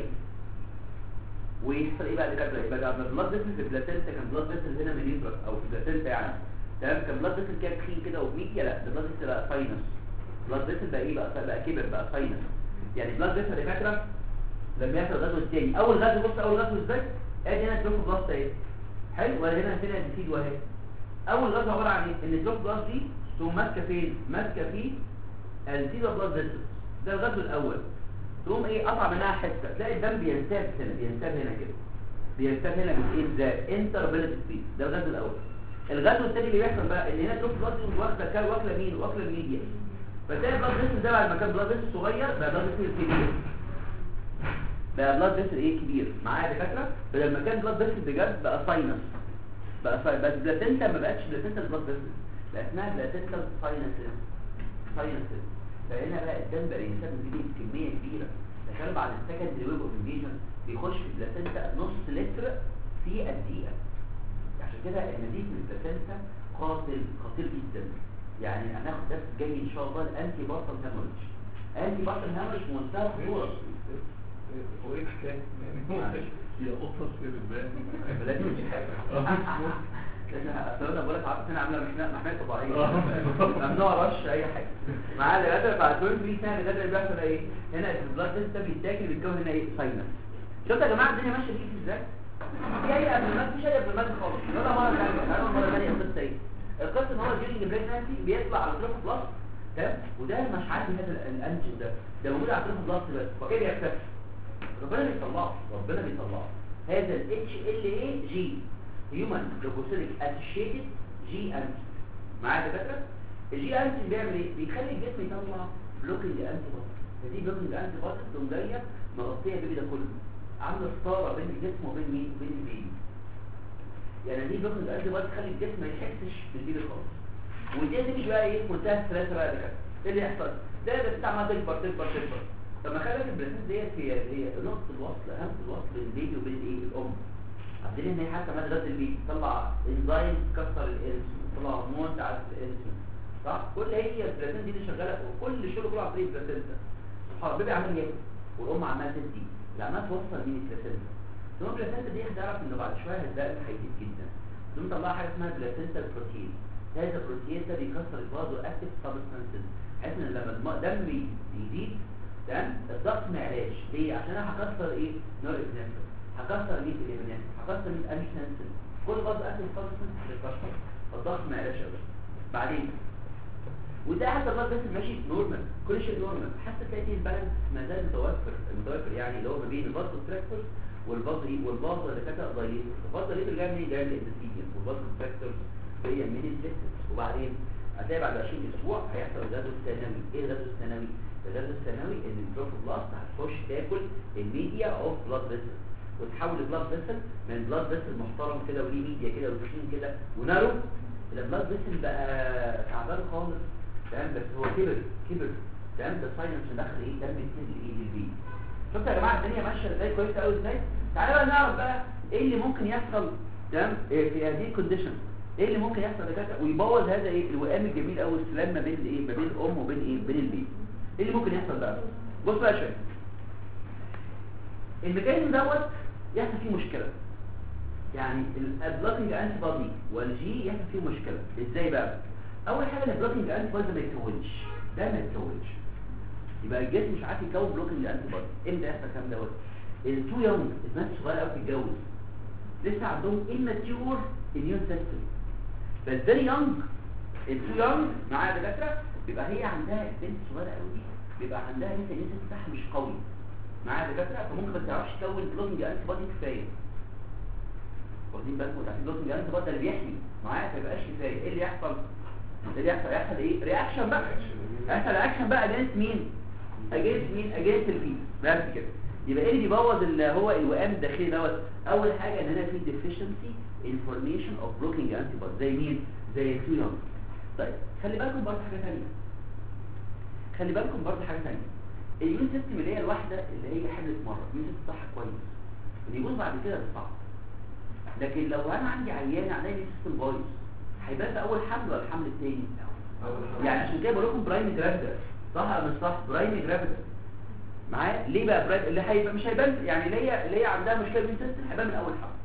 ويحصل ايه بعد كده يبقى ده بلاد فيسل في البلاتينتا كان بلاد فيسل هنا من يوترس او في البلاتينتا يعني تمام كان بلاد فيسل كده تخين كده وميديا لا ده بلاد فيسل بقى ساينس بلاد فيسل بقى ايه بقى بقى كبر بقى ساينس يعني بلاد فيسل يا فاكره لما يحصل غزو الثاني اول غزو بص اول غزو ازاي ادي هنا تروفوبلاست اهي حلو ولا هنا هنا ديسيد وهي اول غزو عباره عن ايه ان التروفوبلاست دي تقوم ماسكه فين ماسكه في السيدا بلاد فيسل ده الغزو الاول تقوم ايه قطع منها حته تلاقي الدم بينساب هنا بينساب هنا كده بينساب هنا من ايه ده انتربيلت سبيد ده الغزو الاول الغزو الثاني اللي بيحصل بقى ان هنا تروح بلاد واخده كان واكله مين واكله الميديا فتلاقي بلاد فيسل ده بعد ما كان بلاد فيسل صغير بقى بلاد فيسل كبير بقى بلاد فيسل ايه كبير معايا يا دكاتره بدل ما كان بلاد فيسل بجد بقى ساينس بقى ساينس بس بلاتينتا ما بقتش بلاتينتا بلاد فيسل بقى اسمها بلاتينتا ساينسز ساينسز فهنا بقى الدم بقى ينساب كميه كميه كبيره تخيل بعد السكندري ويب اوف انفيجن بيخش في البلاتينتا نص لتر في الدقيقه عشان كده النزيف من البلاتينتا قاتل خطير جدا يعني هناخد درس جاي ان شاء الله الانتي بارتل هاموريج انتي بارتل هاموريج منتهى الخطوره هو ايه الحكايه؟ يعني هو هي قصص في البال بلاتينتا لازم اصل انا بقول لك عارف انا عامله محنه محنه طبيعيه ممنوع رش اي حاجه معاه دكاتره بعد كل في سنه دكاتره اللي بيحصل ايه هنا البلاد تيست ده بيتاكل بيتكون هنا ايه ساينس شفت يا جماعه الدنيا ماشيه فيه ازاي في اي قبل ما مفيش اي قبل ما خالص ولا مره ثانيه انا مره ثانيه القصه ايه القصه ان هو جيرنج بريجنسي بيطلع على تروف بلس تمام وده مش عندي هذا الانجن ده ده موجود على تروف بلس بس وكده بيختفي ربنا بيطلعه ربنا بيطلعه هذا ال HLA G Human Leukocytic Associated G Antigen معايا دكاتره الجي انتي بيعمل ايه بيخلي الجسم يطلع بلوكينج انتي بودي فدي بلوكينج انتي بودي تقوم جايه مغطيه البيبي ده كله عامله ستاره بين الجسم وبين مين وبين البيبي يعني دي بلوكينج انتي بودي تخلي الجسم ما يحسش بالبيبي خالص ودي تيجي بقى ايه في منتهى الثلاثه بقى ده ايه اللي يحصل ده بس عماله تكبر تكبر تكبر طب ما خلي بالك البريسنت ديت هي هي نقطه الوصل اهم الوصل بين البيبي وبين ايه الام عندنا ان هي حتى ماده ذات البيبي تطلع انزيم تكسر الانسولين تطلع هرمون تعزز الانسولين صح كل هي البلاتين دي اللي شغاله وكل الشغل كله عن طريق البلاتينتا سبحان الله البيبي عمال ياكل والام عماله تدي العمال توصل مين البلاتينتا ثم البلاتينتا دي هتعرف ان بعد شويه هتلاقي هيزيد جدا ثم طلع حاجه اسمها بلاتينتا بروتين هذا البروتين ده بيكسر البازو اكتيف سبستانسز بحيث ان لما الدم يزيد تمام الضغط ما يعلاش ليه عشان انا هكسر ايه نور اكزامبل هكسر مين الابنات هكسر مين انشنسل كل بازو اكتيف سبستانسز هيتكسر الضغط ما يعلاش ابدا بعدين وده حتى الله بس ماشي نورمال كل شيء نورمال حتى تلاقي فيه البالانس ما زال متوفر المتوفر يعني اللي هو ما بين الباز كونتراكتور والباز والباز اللي كانت دايليتور الباز دايليتور جاي منين جاي من الاندوثيليوم والباز كونتراكتور هي من السيستم وبعدين هتلاقي بعد 20 اسبوع هيحصل الغدو الثانوي ايه الغدو الثانوي الغدو الثانوي ان البروفوبلاست هتخش تاكل الميديا اوف بلاد فيسل وتحول البلاد فيسل من بلاد فيسل محترم كده وليه ميديا كده وتخين كده ونارو البلاد فيسل بقى تعبان خالص تمام بس هو كبر كبر تمام ده ساينس دخل ايه دم كتير لايه للبيت شفت يا جماعه الدنيا ماشيه ازاي كويسه قوي ازاي تعالى بقى نعرف بقى ايه اللي ممكن يحصل تمام إيه في هذه الكونديشن ايه اللي ممكن يحصل دكاتره ويبوظ هذا ايه الوئام الجميل قوي السلام ما بين ايه ما بين الام وبين ايه بين البيت ايه اللي ممكن يحصل بقى بص بقى شويه الميكانيزم دوت يحصل فيه مشكله يعني البلوكينج انتي بودي والجي يحصل فيه مشكله ازاي بقى اول حاجه البلوكينج انتي بودي ما يتكونش ده ما يتكونش يبقى الجسم مش عارف يكون بلوكينج انتي بودي امتى يحصل الكلام دوت التو يونج الناس الصغيره قوي بتتجوز لسه عندهم immature immune system بس فيري يونج التو يونج معايا دكاتره بيبقى هي عندها بنت صغيره قوي دي بيبقى عندها لسه الجسم بتاعها مش قوي معايا دكاتره فممكن ما تعرفش تكون بلوكينج انتي بودي كفايه واخدين بالكم ده البلوكينج انتي بودي اللي بيحمي معايا ما يبقاش كفايه ايه اللي يحصل اللي يحصل يحصل ايه رياكشن بقى يحصل رياكشن بقى اجينست مين اجينست مين اجينست الفيس بس كده يبقى ايه اللي بيبوظ اللي هو الوئام الداخلي دوت اول حاجه ان هنا في deficiency information of blocking antibodies زي مين زي الفيون طيب خلي بالكم برضه حاجه ثانيه خلي بالكم برضه حاجه ثانيه اليون سيستم اللي هي الواحده اللي هي حملت مره اليون سيستم بتاعها كويس اللي يبوظ بعد كده ده صعب لكن لو انا عندي عيان عندي اليون سيستم بايظ هيبان في اول حمل ولا الحمل الثاني يعني عشان كده بقول لكم برايم جرافيدا صح ولا مش صح برايم جرافيدا معايا ليه بقى برايم اللي هيبقى مش هيبان يعني اللي هي اللي هي عندها مشكله في السيستم هيبان من اول حمل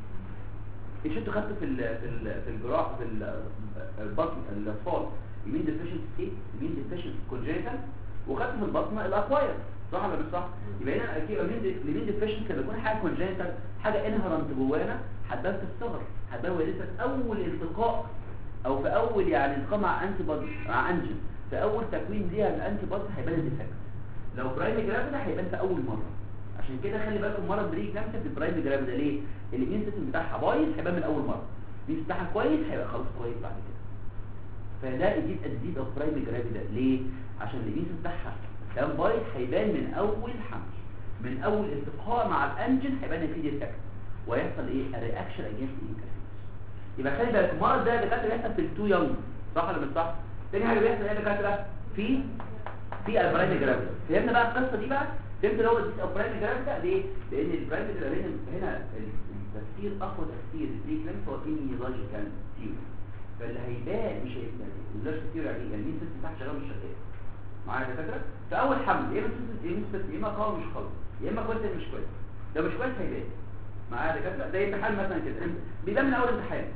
مش انتوا خدتوا في ال في ال في الجراحه في ال- البطن الاطفال يمين ديفيشنت ستيت يمين ديفيشنت كونجنتال وخدتوا في البطن الاكواير صح ولا مش صح يبقى هنا اكيد اليمين ديفيشنت لما يكون حاجه كونجنتال حاجه انهرنت جوانا هتبان في الصغر هتبان وهي لسه في اول التقاء او في اول يعني التقاء مع انتي بودي مع انجن في اول تكوين ليها الانتي بودي هيبان الديفكت لو برايم جرافيدا هيبان في اول مره عشان كده خلي بالكم مرض بري كانسر في البرايم جرافيدا ليه الامين سيستم بتاعها بايظ هيبان من اول مره الامين بتاعها كويس هيبقى خلاص كويس بعد كده فده يجيب الديد اوف برايم جرافيدا ليه عشان الامين سيستم بتاعها كان بايظ هيبان من اول حمل من اول التقاء مع الانجن هيبان ان في ديفكت ويحصل ايه الرياكشن اجينست انكافيتس يبقى خلي بالك المرض ده دكاتره بيحصل في التو يونج صح ولا مش صح تاني حاجه بيحصل ايه يا دكاتره في في البرايم جرافيدا فهمنا بقى القصه دي بقى فهمت اللي هو البرايم جرافيدا ليه لان البرايم جرافيدا هنا التفسير اقوى تفسير البري كلينيك هو ايميولوجيكال ثيوري فاللي هيبان مش هيبان اللوجيكال ثيوري يعني يعني مين سيستم بتاعك شغال مش شغال معايا يا دكاتره في اول حمل يا اما سيستم يا اما سيستم يا اما قوي مش قوي يا اما كويس يا إما مش كويس لو مش كويس هيبان معايا يا دكاتره زي امتحان مثلا كده بيبان من اول امتحان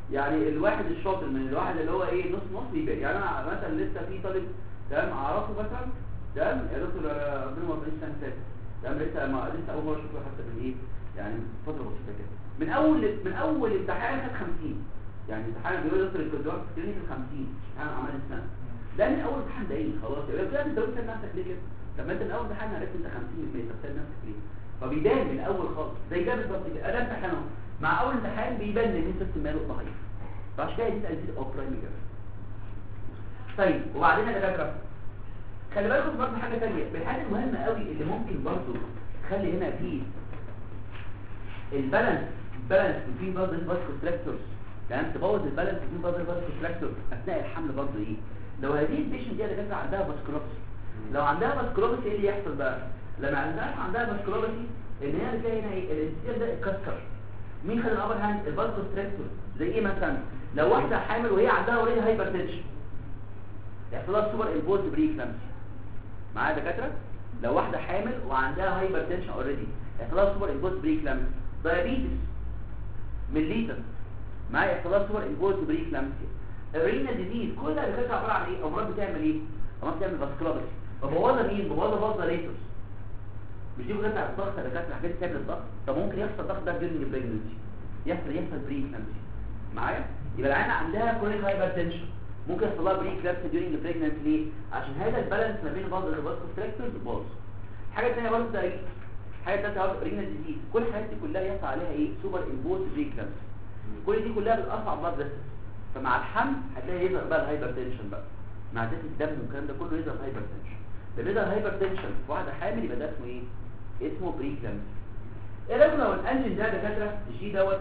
يعني الواحد الشاطر من الواحد اللي هو ايه نص نص بيبقى يعني انا مثلا لسه في طالب تمام اعرفه مثلا تمام يا دكتور آه، ربنا ما يبقاش السنه اللي فاتت تمام لسه ما لسه اول مره اشوفه حتى من ايه يعني فتره بسيطه كده من اول من اول امتحان خد 50 يعني امتحان بيقول دكتور الكودوار في كلينيك 50 امتحان اعمال السنه ده من اول امتحان ده ايه خلاص يا باشا انت قلت نفسك ليه كده طب ما انت من اول امتحان عرفت انت 50% طب سال نفسك ليه فبيبان من الاول خالص زي ده بالظبط كده ده امتحان اهو مع اول امتحان بيبان ان انت استمرار ضعيف فعشان كده دي تأثير او برايمري طيب وبعدين يا دكاتره خلي بالكم برضه حاجه ثانيه من الحاجات المهمه قوي اللي ممكن برضه تخلي هنا في البالانس بالانس بين بعض الفاس كونستراكتورز يعني تبوظ البالانس بين بعض الفاس كونستراكتورز اثناء الحمل برضه ايه لو هذه البيشنت دي اللي كانت عندها فاسكولوبسي لو عندها فاسكولوبسي ايه اللي يحصل بقى لما عندها عندها فاسكولوبسي ان هي بتلاقي هنا ايه الانسيال ده اتكسر مين خد الابر هاند الفاس كونستراكتور زي ايه مثلا لو واحده حامل وهي عندها اوريدي هايبرتنشن يحصل لها سوبر امبوز بريكلامسي معايا دكاتره لو واحده حامل وعندها هايبرتنشن اوريدي يحصل لها سوبر امبوز بريكلامسي دايابيتس مليتر معايا يحصل لها سوبر امبوز بريكلامسي الرينال ديزيز كل ده اللي عباره عن ايه امراض بتعمل ايه امراض بتعمل فاسكولوبسي فبوظها مين بوظها فازا ليتوس مش دي بتاع الضغط يا دكاتره حاجات بتعمل الضغط طب ممكن يحصل الضغط ده during pregnancy يحصل يحصل بريكلامسي معايا يبقى العينه عندها كرونيك هايبرتنشن ممكن يحصل لها بريكلامسي during pregnancy ليه عشان هذا البالانس ما بين بعض الريبوس كونستراكتورز باظ حاجه ثانيه برضه ده ايه حاجه ثالثه برضه رينال ديزيز كل الحاجات دي كلها يحصل عليها ايه سوبر امبوز بريكلامسي كل دي كلها بتاثر على البلد فمع الحمل هتلاقي يظهر بقى الهايبرتنشن بقى مع زيت الدم والكلام ده كله يظهر هايبرتنشن لما يظهر هايبرتنشن في واحده حامل يبقى ده اسمه ايه اسمه بريكلامسي ايه رايكم لو الانجن ده يا دكاتره الجي دوت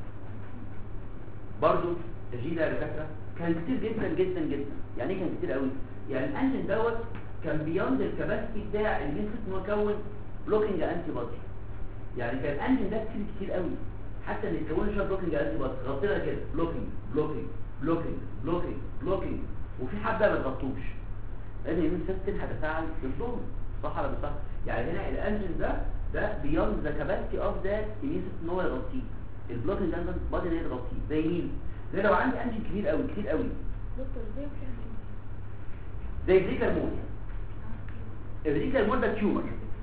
برضو الجي ده يا دكاتره كان كتير جدا جدا جدا يعني ايه كان كتير قوي يعني الانجن دوت كان بيوند الكباسيتي بتاع الجنس ان هو يكون بلوكينج انتي بودي يعني كان الانجن ده كتير كتير قوي حتى ان يتكون شويه بلوكينج انتي بودي غطينا كده بلوكينج بلوكينج بلوكينج بلوكينج بلوكينج وفي حبه ما تغطوش لان الاميون سيستم هتفاعل ضدهم صح ولا مش صح يعني هنا الانجن ده ده بيوند ذا كاباسيتي اوف ذات اميون سيستم ان هو يغطيه البلوكينج انتي بودي ده يغطيه زي مين زي لو عندي انجن كبير قوي كتير قوي دكتور ازاي وكده زي بريكر مول البريكر مول ده تيومر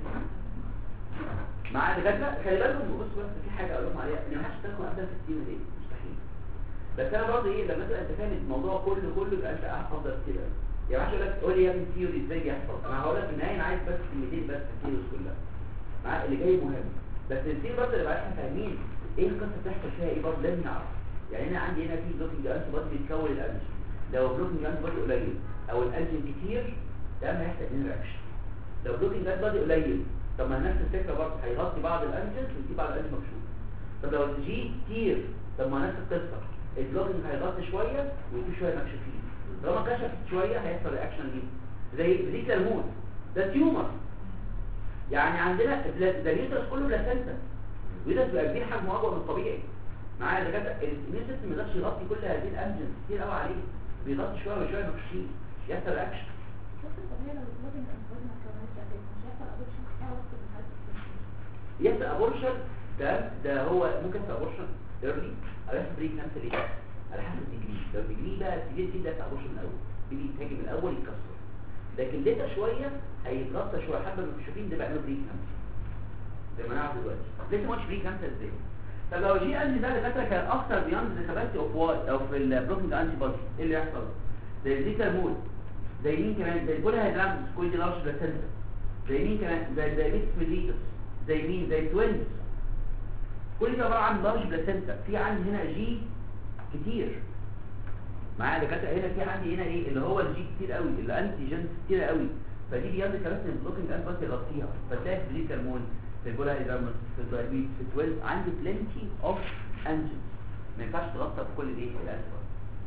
مع دكاتره خلي بالكم بص بس في حاجه اقول لكم عليها ان ما حدش تاكل عندها في السيمه دي مستحيل بس انا برضه ايه لما تبقى انت فاهم الموضوع كله كله يبقى انت قاعد افضل كده يعني عشان اقول لك قول لي يا ابني الثيوري ازاي بيحصل انا هقول لك في النهايه انا عايز بس كلمتين بس في الثيوريز كلها مع اللي جاي مهم بس الثيوري برضه اللي احنا فاهمين ايه القصه بتحصل فيها ايه برضه لازم نعرف يعني انا عندي هنا في بلوكينج انتي بودي بيتكون الانجن لو بلوكينج انتي بودي قليل او الانجن كتير ده هيحصل انرياكشن لو بلوكينج انتي بودي قليل طب ما نفس الفكره برضه هيغطي بعض الانجنز ويسيب بعض الانجنز مكشوف طب لو الجي كتير طب ما نفس القصه البلوكينج هيغطي شويه ويسيب شويه مكشوفين طالما كشفت شويه هيحصل رياكشن ليه زي بريكال مود ده تيومر يعني عندنا بلا- ده اليوترس كله بلاسنتا اليوترس بيبقى كبير حجمه اكبر من الطبيعي معايا دكاتره الاميون سيستم ما يقدرش يغطي كل هذه الانجنز كتير قوي عليه بيغطي شويه وشويه مكشوفين يحصل رياكشن دكتور طب هي لو البلوجن انفورد ما كانتش قد مش هيحصل ابورشن ايه وقت الحالة يحصل ابورشن ده ده هو ممكن يحصل ابورشن ايرلي او يحصل بريك نفس ليه على حسب الديجري لو الديجري بقى كبير جدا يحصل ابورشن من الاول يجي يتهاجم من الاول يتكسر لكن ليتا شويه هيتغطى شويه حبه من المكشوفين ده بيعملوا بريك نفس زي ما نعرف دلوقتي لسه ما قلتش بريك نفس ازاي طب لو جي انتي ده دكاتره كان اكتر بياند ذا اوف واي او في البلوكينج انتي بودي ايه اللي يحصل زي الزيتا مول زي مين كمان زي البولا هيدرامز كل دي لارج بلاسنتا زي مين كمان زي دايبيتس ميليتس زي مين زي توينز كل ده عباره عن لارج بلاسنتا في عندي هنا جي كتير معايا دكاتره هنا في عندي هنا ايه اللي هو الجي كتير قوي اللي انتي جينز كتير قوي فدي بياند كمان البلوكينج انتي بودي يغطيها فتلاقي في بريك هرمون في البولا هيدرامز في الدايبيتس في توينز عندي بلنتي اوف انجنز ما ينفعش تغطى بكل دي الانتي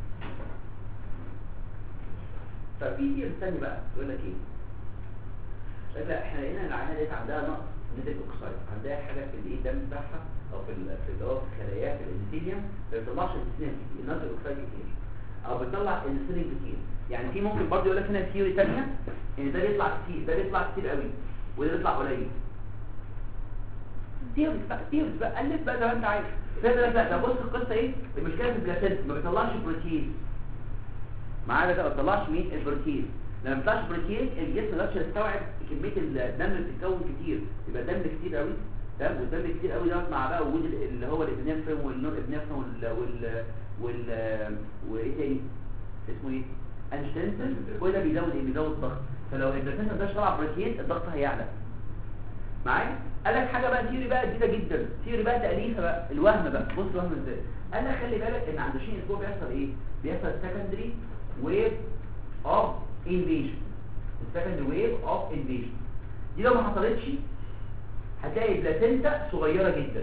ففي ثير ثاني بقى يقول لك ايه يقول لك لا احنا لقينا العينه ديت عندها نقص نيتريك اوكسايد عندها حاجه في الايه الدم بتاعها او في ال- في اللي هو في خلاياها في الانسولين ما بتطلعش الانسولين كتير النيتريك اوكسايد كتير او بتطلع الانسولين كتير يعني في ممكن برضه يقول لك هنا ثيوري ثانيه ان ده بيطلع كتير ده بيطلع كتير قوي وده بيطلع قليل تيرز بقى تيرز بقى الف بقى زي ما انت عايز فده لا ده بص القصه ايه المشكله في البلاسنتا ما بيطلعش بروتين معانا ده ما بيطلعش مين البروتين لما ما بيطلعش بروتين الجسم ما يقدرش يستوعب كميه الدم اللي بتتكون كتير يبقى الدم كتير قوي تمام والدم كتير قوي ده مع بقى وجود ال- اللي هو الابنفرين والنور ابنفرين وال وال وال وايه تاني اسمه ايه انشتنسن كل ده بيزود ايه بيزود الضغط فلو البلاسنتا ده طلع بروتين الضغط هيعلى معايا قال لك حاجه بقى ثيوري بقى جديده جدا ثيوري بقى تاليفه بقى الوهم بقى بص الوهم ازاي قال لك خلي بالك ان عند شيء الاسبوع بيحصل ايه بيحصل سكندري ويف اوف انفيجن السكندري ويف اوف انفيجن دي لو ما حصلتش هتلاقي بلاسنتا صغيره جدا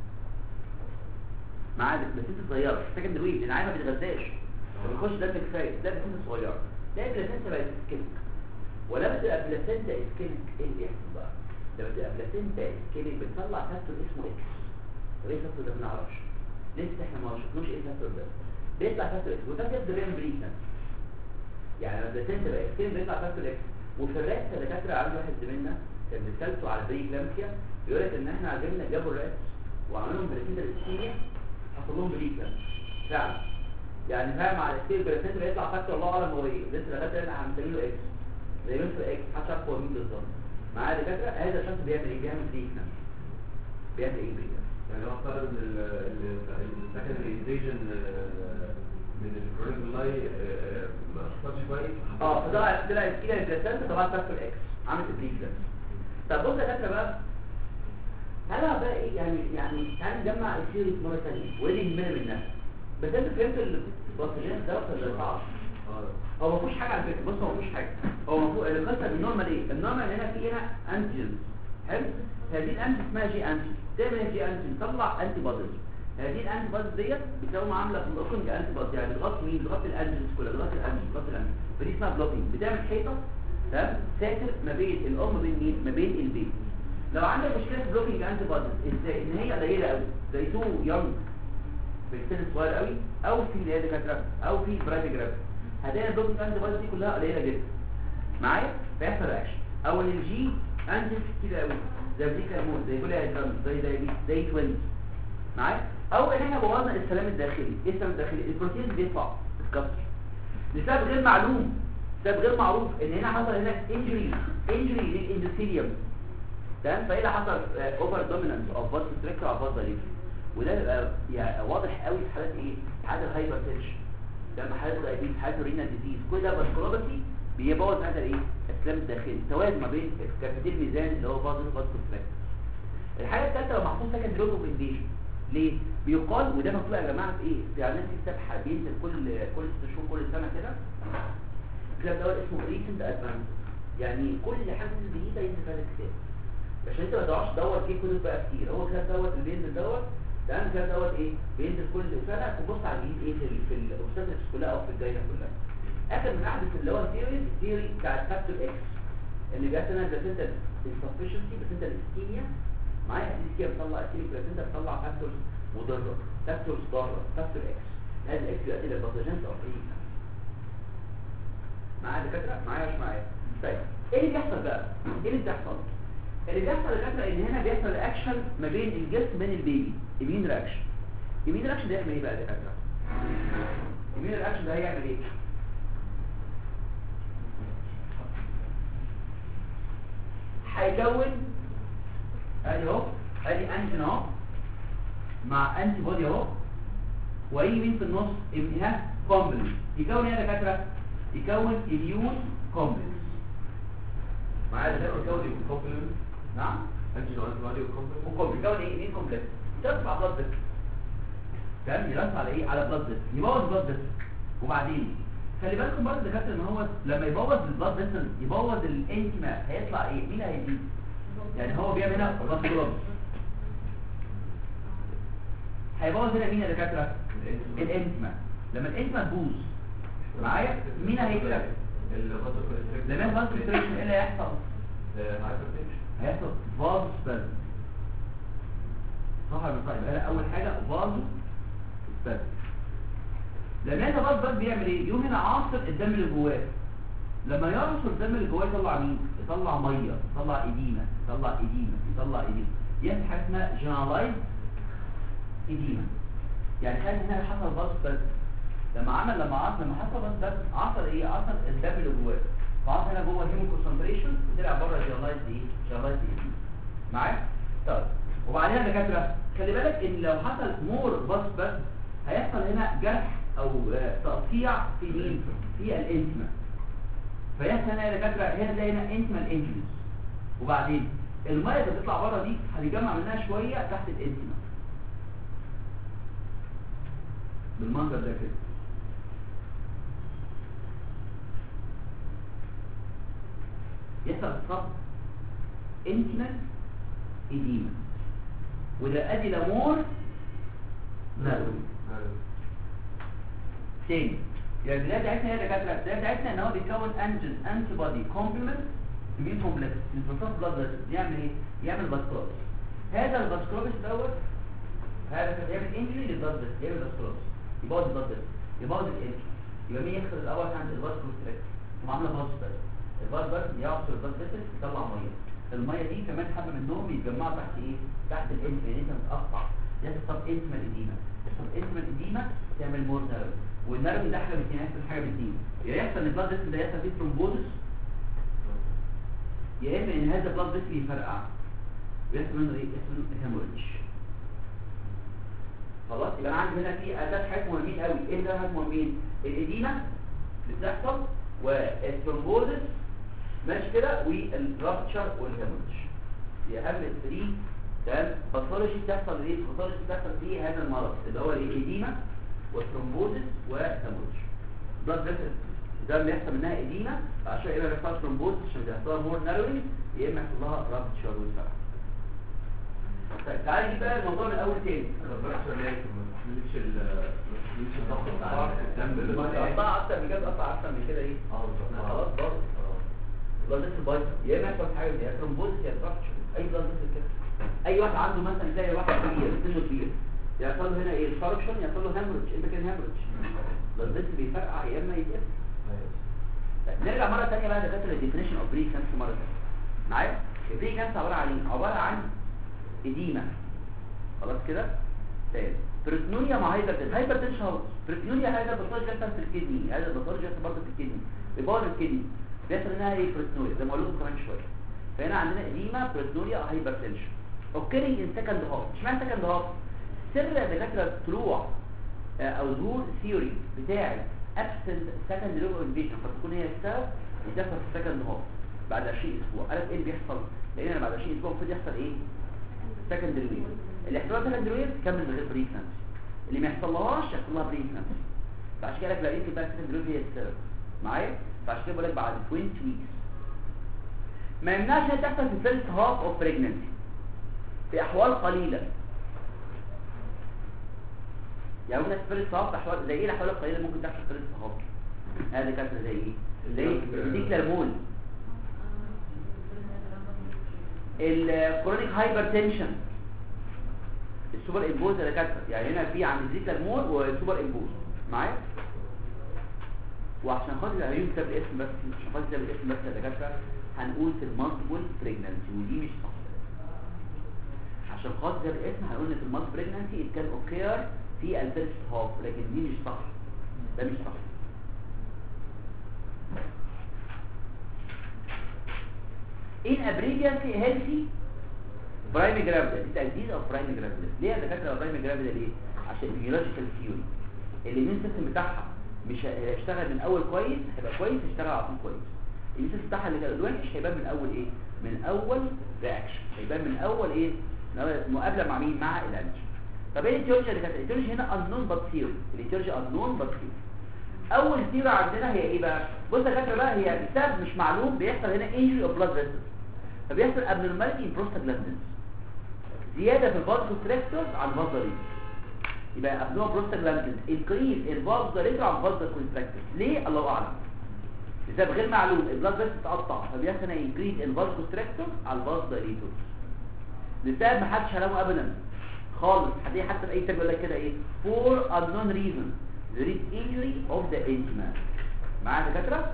معايا بلاسنتا صغيره سكندري ويف لان عادي ما بيتغذاش فبيخش دم كفايه تلاقي بلاسنتا صغيره تلاقي بلاسنتا بقت سكيلك ولما تبقى بلاسنتا سكيلك ايه اللي يحصل بقى لما تبقى بلاسنتا سكيلك بتطلع فاكتور اسمه اكس طب ايه الفاكتور ده ما نعرفش لسه احنا ما شفناش ايه الفاكتور ده بيطلع فاكتور اكس وده بيبدا بيعمل بريكنس يعني لما البلاسنتا بقى سكيلك بيطلع فاكتور اكس وفي الرات الدكاتره عندي واحد زميلنا كان بيسالته على البري كلامسيا بيقول لك ان احنا عجبنا جابوا الرات وعملوا بلاسنتا الاسكيميا حصل لهم بريكنس فعلا يعني فاهم على السيل بلاسنتا بيطلع فاكتور الله اعلم هو ايه لسه الدكاتره احنا هنسميه له اكس زي ما انت اكس محدش عارف هو مين بالظبط معايا دكاتره هذا الشخص بيعمل ايه بيعمل بريكنس بيعمل ايه بريكنس يعني هو افترض ان السكندري انفيجن من الكرونيك لاي ما حصلش كويس اه فطلع طلع السكيلا البلاسنتا طلعت فاكتور اكس عملت بريكنس طب بص يا دكاتره بقى هلا بقى ايه يعني يعني تعالى نجمع السيريز مره ثانيه وايه اللي يهمنا منها بس انت فهمت الباثوجين ده ولا صعب اه هو ما فيهوش حاجه على فكره بص هو ما فيهوش حاجه هو ما فيهوش القصه بالنورمال ايه النورمال هنا في هنا انتيجن حلو هذه الانتي اسمها جي انتي تعمل ايه جي انتي تطلع انتي بوديز هذه الانتي بوديز ديت بتساوي معامله في الاوكنج انتي بوديز يعني بتغطي مين بتغطي الانتيجنز كلها بتغطي الانتيجنز بتغطي الانتيجنز فدي اسمها بلوكينج بتعمل حيطه تمام ساتر ما بين الام وبين مين ما بين البيبي لو عندك مشكله في بلوكينج انتي بوديز ازاي ان هي قليله قوي زي تو يونج في السن الصغير قوي او في اللي هي دكاتره او في برايفجراف هتلاقي البلوكينج انتي بوديز دي كلها قليله جدا معايا فيحصل اكشن او ان الجي انتي كتير قوي زي دي كرمون زي كل هيدرام زي زي زي توينز معايا او ان احنا بوظنا السلام الداخلي ايه السلام الداخلي البروتين بيطلع اتكسر لسبب غير معلوم سبب غير معروف ان هنا حصل هنا انجري انجري للاندوثيليوم تمام فايه اللي حصل اوفر دومينانس اوف فاز ستريكتور او فاز دايليشن وده بيبقى يعني واضح قوي في حالات ايه حالات الهايبر تنشن ده حالات الدايابيتس حالات الرينال ديزيز كل ده فاسكولوباثي بيبوظ هذا الايه السلام الداخلي توازن ما بين كفتين الميزان اللي هو فاز فاز ستريكتور الحاجه الثالثه لو محطوط سكند لود اوف انفيجن ليه بيقال وده مطلوب يا جماعه في ايه في اعلان في كتاب بينزل كل كل ست شهور كل سنه كده الكتاب دوت اسمه ريسنت ادفانس يعني كل حاجه جديده ينزل فيها الكتاب عشان انت ما تقعدش تدور فيه كتب بقى كتير هو الكتاب دوت اللي بينزل دوت ده الكتاب دوت ايه بينزل كل سنه تبص على الجديد ايه في ال- في الاوبستاتريكس كلها او في الدايره كلها اخر من احدث اللي هو الثيوري الثيوري بتاع الفاكتور اكس اللي جات لنا بلاسنتا السفشنسي بلاسنتا الاستيميا معايا الاستيميا بتطلع استيميا بلاسنتا بتطلع فاكتورز مضره فاكتورز ضاره فاكتور اكس هذا الاكس بيؤدي للباثوجينز او بريكنس معايا دكاتره معايا مش معايا طيب ايه اللي بيحصل بقى ايه اللي بيحصل اللي بيحصل يا دكاتره ان هنا بيحصل رياكشن ما بين الجسم وبين البيبي امين رياكشن امين رياكشن ده يعمل ايه بقى يا دكاتره امين رياكشن ده هيعمل ايه هيكون ادي اهو ادي انتي اهو مع انتي بودي اهو ويجي مين في النص ها كومبلكس يكون ايه يا دكاتره يكون اميون كومبلكس معايا ده يكون كومبلمنت نعم انتي انتي بودي وكومبلمنت وكومبلكس يكون ايه مين كومبلكس ترفع بلاد فيسل تمام يرفع على ايه على بلاد فيسل يبوظ بلاد فيسل وبعدين خلي بالكم برضه دكاتره ان هو لما يبوظ البلاد فيسل يبوظ الانتما هيطلع ايه مين هيزيد يعني هو بيعمل هنا بلاد هيبوظ هنا مين يا دكاتره الانتما لما الانتما تبوظ معايا مين هيكسب الغطا لما يحصل كونستريكشن ايه اللي هيحصل هايبرتنشن هيحصل فاز سبازم صح ولا مش صح يبقى هنا اول حاجه فاز سبازم لما انت فاز سبازم بيعمل ايه يقوم هنا عاصر الدم اللي جواه لما يعصر الدم اللي جواه يطلع مين يطلع ميه يطلع اديمه يطلع اديمه يطلع اديمه يحصل حاجه اسمها جنرالايز ايديما يعني كان هنا حصل باص بس لما عمل لما عصر لما حصل باص بس عصر ايه عصر الدم اللي جواه فعصر هنا جوه هيمو كونسنتريشن وطلع بره جنرالايز ايه جنرالايز ايديما معايا طيب وبعدين يا دكاتره خلي بالك ان لو حصل مور باص بس هيحصل هنا جرح او آه، تقطيع في مين في الانتما فيحصل هنا يا دكاتره هنا زي هنا انتما انجلز وبعدين الميه اللي بتطلع بره دي هنجمع منها شويه تحت الانتما بالمنظر ده كده يحصل صب انتما ايديما وده ادي لامور نروي تاني يعني البدايه بتاعتنا هي دكاتره البدايه بتاعتنا ان هو بيكون انجن انتي بودي كومبلمنت بيجيب كومبلكس البروتين بلاد يعمل ايه يعمل باسكولوس هذا الباسكولوس دوت هذا يعمل انجري للبلاد يعمل باسكولوس يبوظ البلاد يبوظ الانجري يبقى مين يخسر الاول عند الباسكولوس تراك ثم عامله باص بس الباص بس يعصر البلاد فيسل يطلع ميه الميه دي كمان حبه منهم يتجمعوا تحت ايه تحت الانجري يعني انت متقطع يحصل انتما الاديمه يحصل انتما الاديمه تعمل مور نيرف والنيرف ده حاجه بتنين يحصل حاجه بتنين يا يحصل ان البلاد فيسل ده يحصل فيه ثرومبوزس يا اما ان هذا البلاد فيسل يفرقع ويحصل منه ايه يحصل منه هيموريدج خلاص يبقى انا عندي هنا في اداه حاجات مهمين قوي ايه ده حاجات مهمين الاديمه اللي بتحصل والثرومبوزس ماشي كده والرابتشر والهيموريدج دي اهم الثري تمام باثولوجي بتحصل ايه باثولوجي بتحصل في هذا المرض اللي هو الاديمه والثرومبوزس والهيموريدج بلاد فيسل ده اللي يحصل منها اديمه عشان يبقى بيحصل ثرومبوزس عشان بيحصل مور ناروينج يا اما يحصل لها رابتشر والفرق طيب تعالى نجيب بقى الموضوع من الاول تاني مش ال مش الضغط بتاع الدم ما تقطع اكتر من كده تقطع اكتر من كده ايه اه خلاص برضه بلاد فيسل بايظ يا اما يحصل حاجه يا ثرومبوزس يا رابتشر اي بلاد فيسل كده اي واحد عنده مثلا زي واحد كبير سنه كبير يحصل له هنا ايه الفركشن يحصل له هامرج انت كده هامرج بلاد فيسل بيفرقع يا اما يتقفل طيب، نرجع مرة تانية بقى دكاتره للديفينيشن اوف بري كانس مرة تانية معايا البري كانس عبارة عن ايه؟ عبارة عن اديمة خلاص كده تاني بريتنوريا مع هايبرتنشن هايبرتنشن خلاص بريتنوريا هذا البطارج يحصل في الكدني هذا البطارج يحصل برضه في الكدني بيبوظ الكدني بيحصل انها ايه بريتنوريا زي ما قلت لكم كمان شويه فهنا عندنا اديمة بريتنوريا هايبرتنشن اوكيرنج ان سكند هاف اشمعنى سكند هاف سر دكاتره طلوع آه، او ظهور ثيوري بتاعه absent second level invasion قد تكون هي السبب وتحصل في second هاف بعد 20 اسبوع قالت ايه اللي بيحصل لان أنا بعد 20 اسبوع المفروض يحصل ايه second wave اللي يحصل لها second wave تكمل من غير بريكنس اللي ما يحصلهاش يحصل لها بريكنس فعشان كده لا يمكن بقى second wave هي السبب معايا فعشان كده بقول لك بعد 20 weeks ما يمنعش انها تحصل في first half of pregnancy في احوال قليله يعني ممكن تحصل في first half احوال زي ايه الاحوال القليله اللي ممكن تحصل في first half هذه كانت زي ايه زي الديكلارمول الكرونيك هايبرتنشن السوبر امبوز اللي كانت يعني هنا في عند الديكلارمول والسوبر امبوز معايا وعشان خاطر العيون كتاب الاسم بس عشان خاطر كتاب الاسم بس يا دكاتره هنقول في المالتيبل بريجنانسي ودي مش صح عشان خاطر كتاب الاسم هنقول ان في المالتيبل بريجنانسي it can occur في الفيرست هاف لكن دي مش صح ده مش صح in a previously healthy primary gravidas دي تجديد او primary gravidas ليه يا دكاتره primary gravida ليه عشان البيولوجيكال ثيوري الاميون سيستم بتاعها مش هيشتغل من اول كويس هيبقى كويس يشتغل على طول كويس الاميون سيستم بتاعها اللي كان وحش هيبان من اول ايه من اول رياكشن هيبان من اول ايه من أول مقابله مع مين مع الانتي طب ايه التيولوجيا اللي كانت التيولوجيا هنا unknown but theory التيولوجيا unknown but theory اول ثيوري عندنا هي ايه بقى بص يا دكاتره بقى هي بسبب مش معلوم بيحصل هنا injury of blood vessels فبيحصل abnormality in prostaglandins زيادة في الفازوكونستريكتورز عن الفازوليت يبقى abnormal prostaglandins increase in vasodilator عن vasodiconstrictors ليه الله اعلم لسبب غير معلوم البلاد فيسل تقطع فبيحصل هنا increase in vasconstrictors على الفازوديليتورز لسبب ما حدش علمه ابدا خالص هتلاقي حتى في اي كتاب يقول لك كده ايه for unknown reason there is injury of the intima معايا دكاتره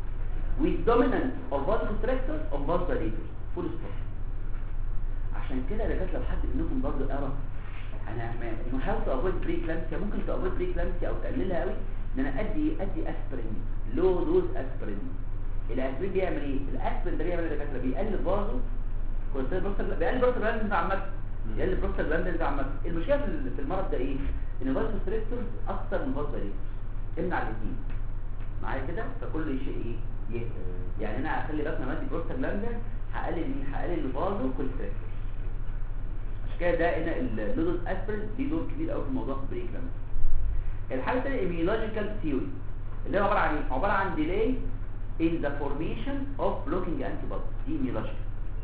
with dominance of vasoconstrictors of vasodilators full stop عشان كده يا دكاتره لو حد منكم برضه قرا انا ما حاول تافويد بريك لامسيا ممكن تافويد بريك لامسيا او تقللها قوي ان انا ادي ادي اسبرين لو دوز اسبرين الاسبرين بيعمل ايه الاسبرين ده بيعمل ايه يا دكاتره بيقلل برضه كنت بروستال بيقلل بروستال جلاند عامه بيقلل بروستال جلاند عامه المشكله في ال- في المرض ده ايه ان الفيروس ستريكتورز اكتر من فيروس بريك امنع الاثنين معايا كده فكل شيء ايه يهدى يعني انا هخلي بالك لما ادي بروستال جلاند هقلل مين هقلل الفازو كل ستريكتور عشان كده ده هنا اللودوس اسبرين ليه دور كبير قوي في موضوع البريك لامس الحاجه الثانيه ايميولوجيكال ثيوري اللي هو عباره عن ايه عباره عن ديلي in the formation of blocking antibodies دي ايميولوجيكال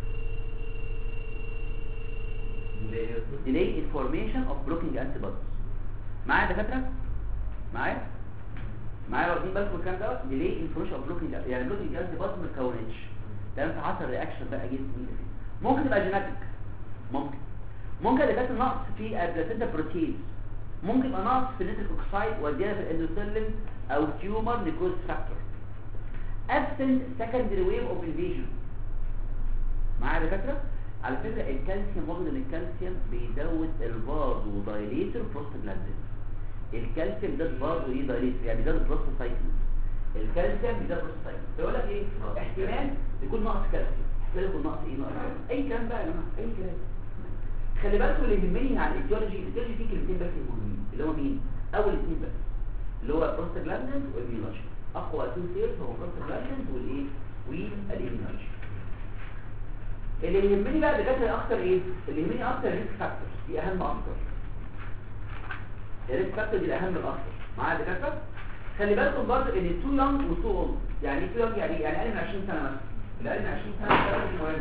delay in formation of blocking antibodies معايا يا دكاتره معايا معايا واخدين بالكم من الكلام ده delay in formation of blocking يعني blocking antibodies ما اتكونتش ده فحصل رياكشن بقى جسم ممكن تبقى جيناتيك ممكن ممكن يبقى كانت نقص في البلاسينتا بروتين ممكن يبقى نقص في النيتريك اوكسايد وزياده في الاندوثيلين او تيومر نيكروز فاكتور absent secondary wave of invasion معايا يا دكاتره على فكره الكالسيوم واخد ان الكالسيوم بيزود الفازو دايليتر بروستاجلاندين الكالسيوم ده فازو ايه دايليتر يعني بيزود البروستاجلاندين الكالسيوم بيزود البروستاجلاندين فيقول لك ايه احتمال يكون ناقص كالسيوم احتمال يكون ناقص ايه ناقص كالسيوم. اي كلام بقى يا جماعه اي كلام خلي بالكم اللي يهمني عن الايديولوجي الايديولوجي فيه كلمتين بس مهمين اللي هو مين اول اثنين بس اللي هو بروستاجلاندين والميولوجي اقوى تو سيرز هو بروستاجلاندين والايه والاميونولوجي اللي يهمني بقى دكاتره اكتر ايه اللي يهمني اكتر ريسك فاكتورز دي اهم اكتر الريسك فاكتور دي الاهم الاكتر معايا يا دكاتره خلي بالكم برضه ان التو يونج والتو اولد يعني ايه تو يونج يعني إيه؟ يعني اقل من 20 سنه مثلا اللي اقل من 20 سنه ده مش مهم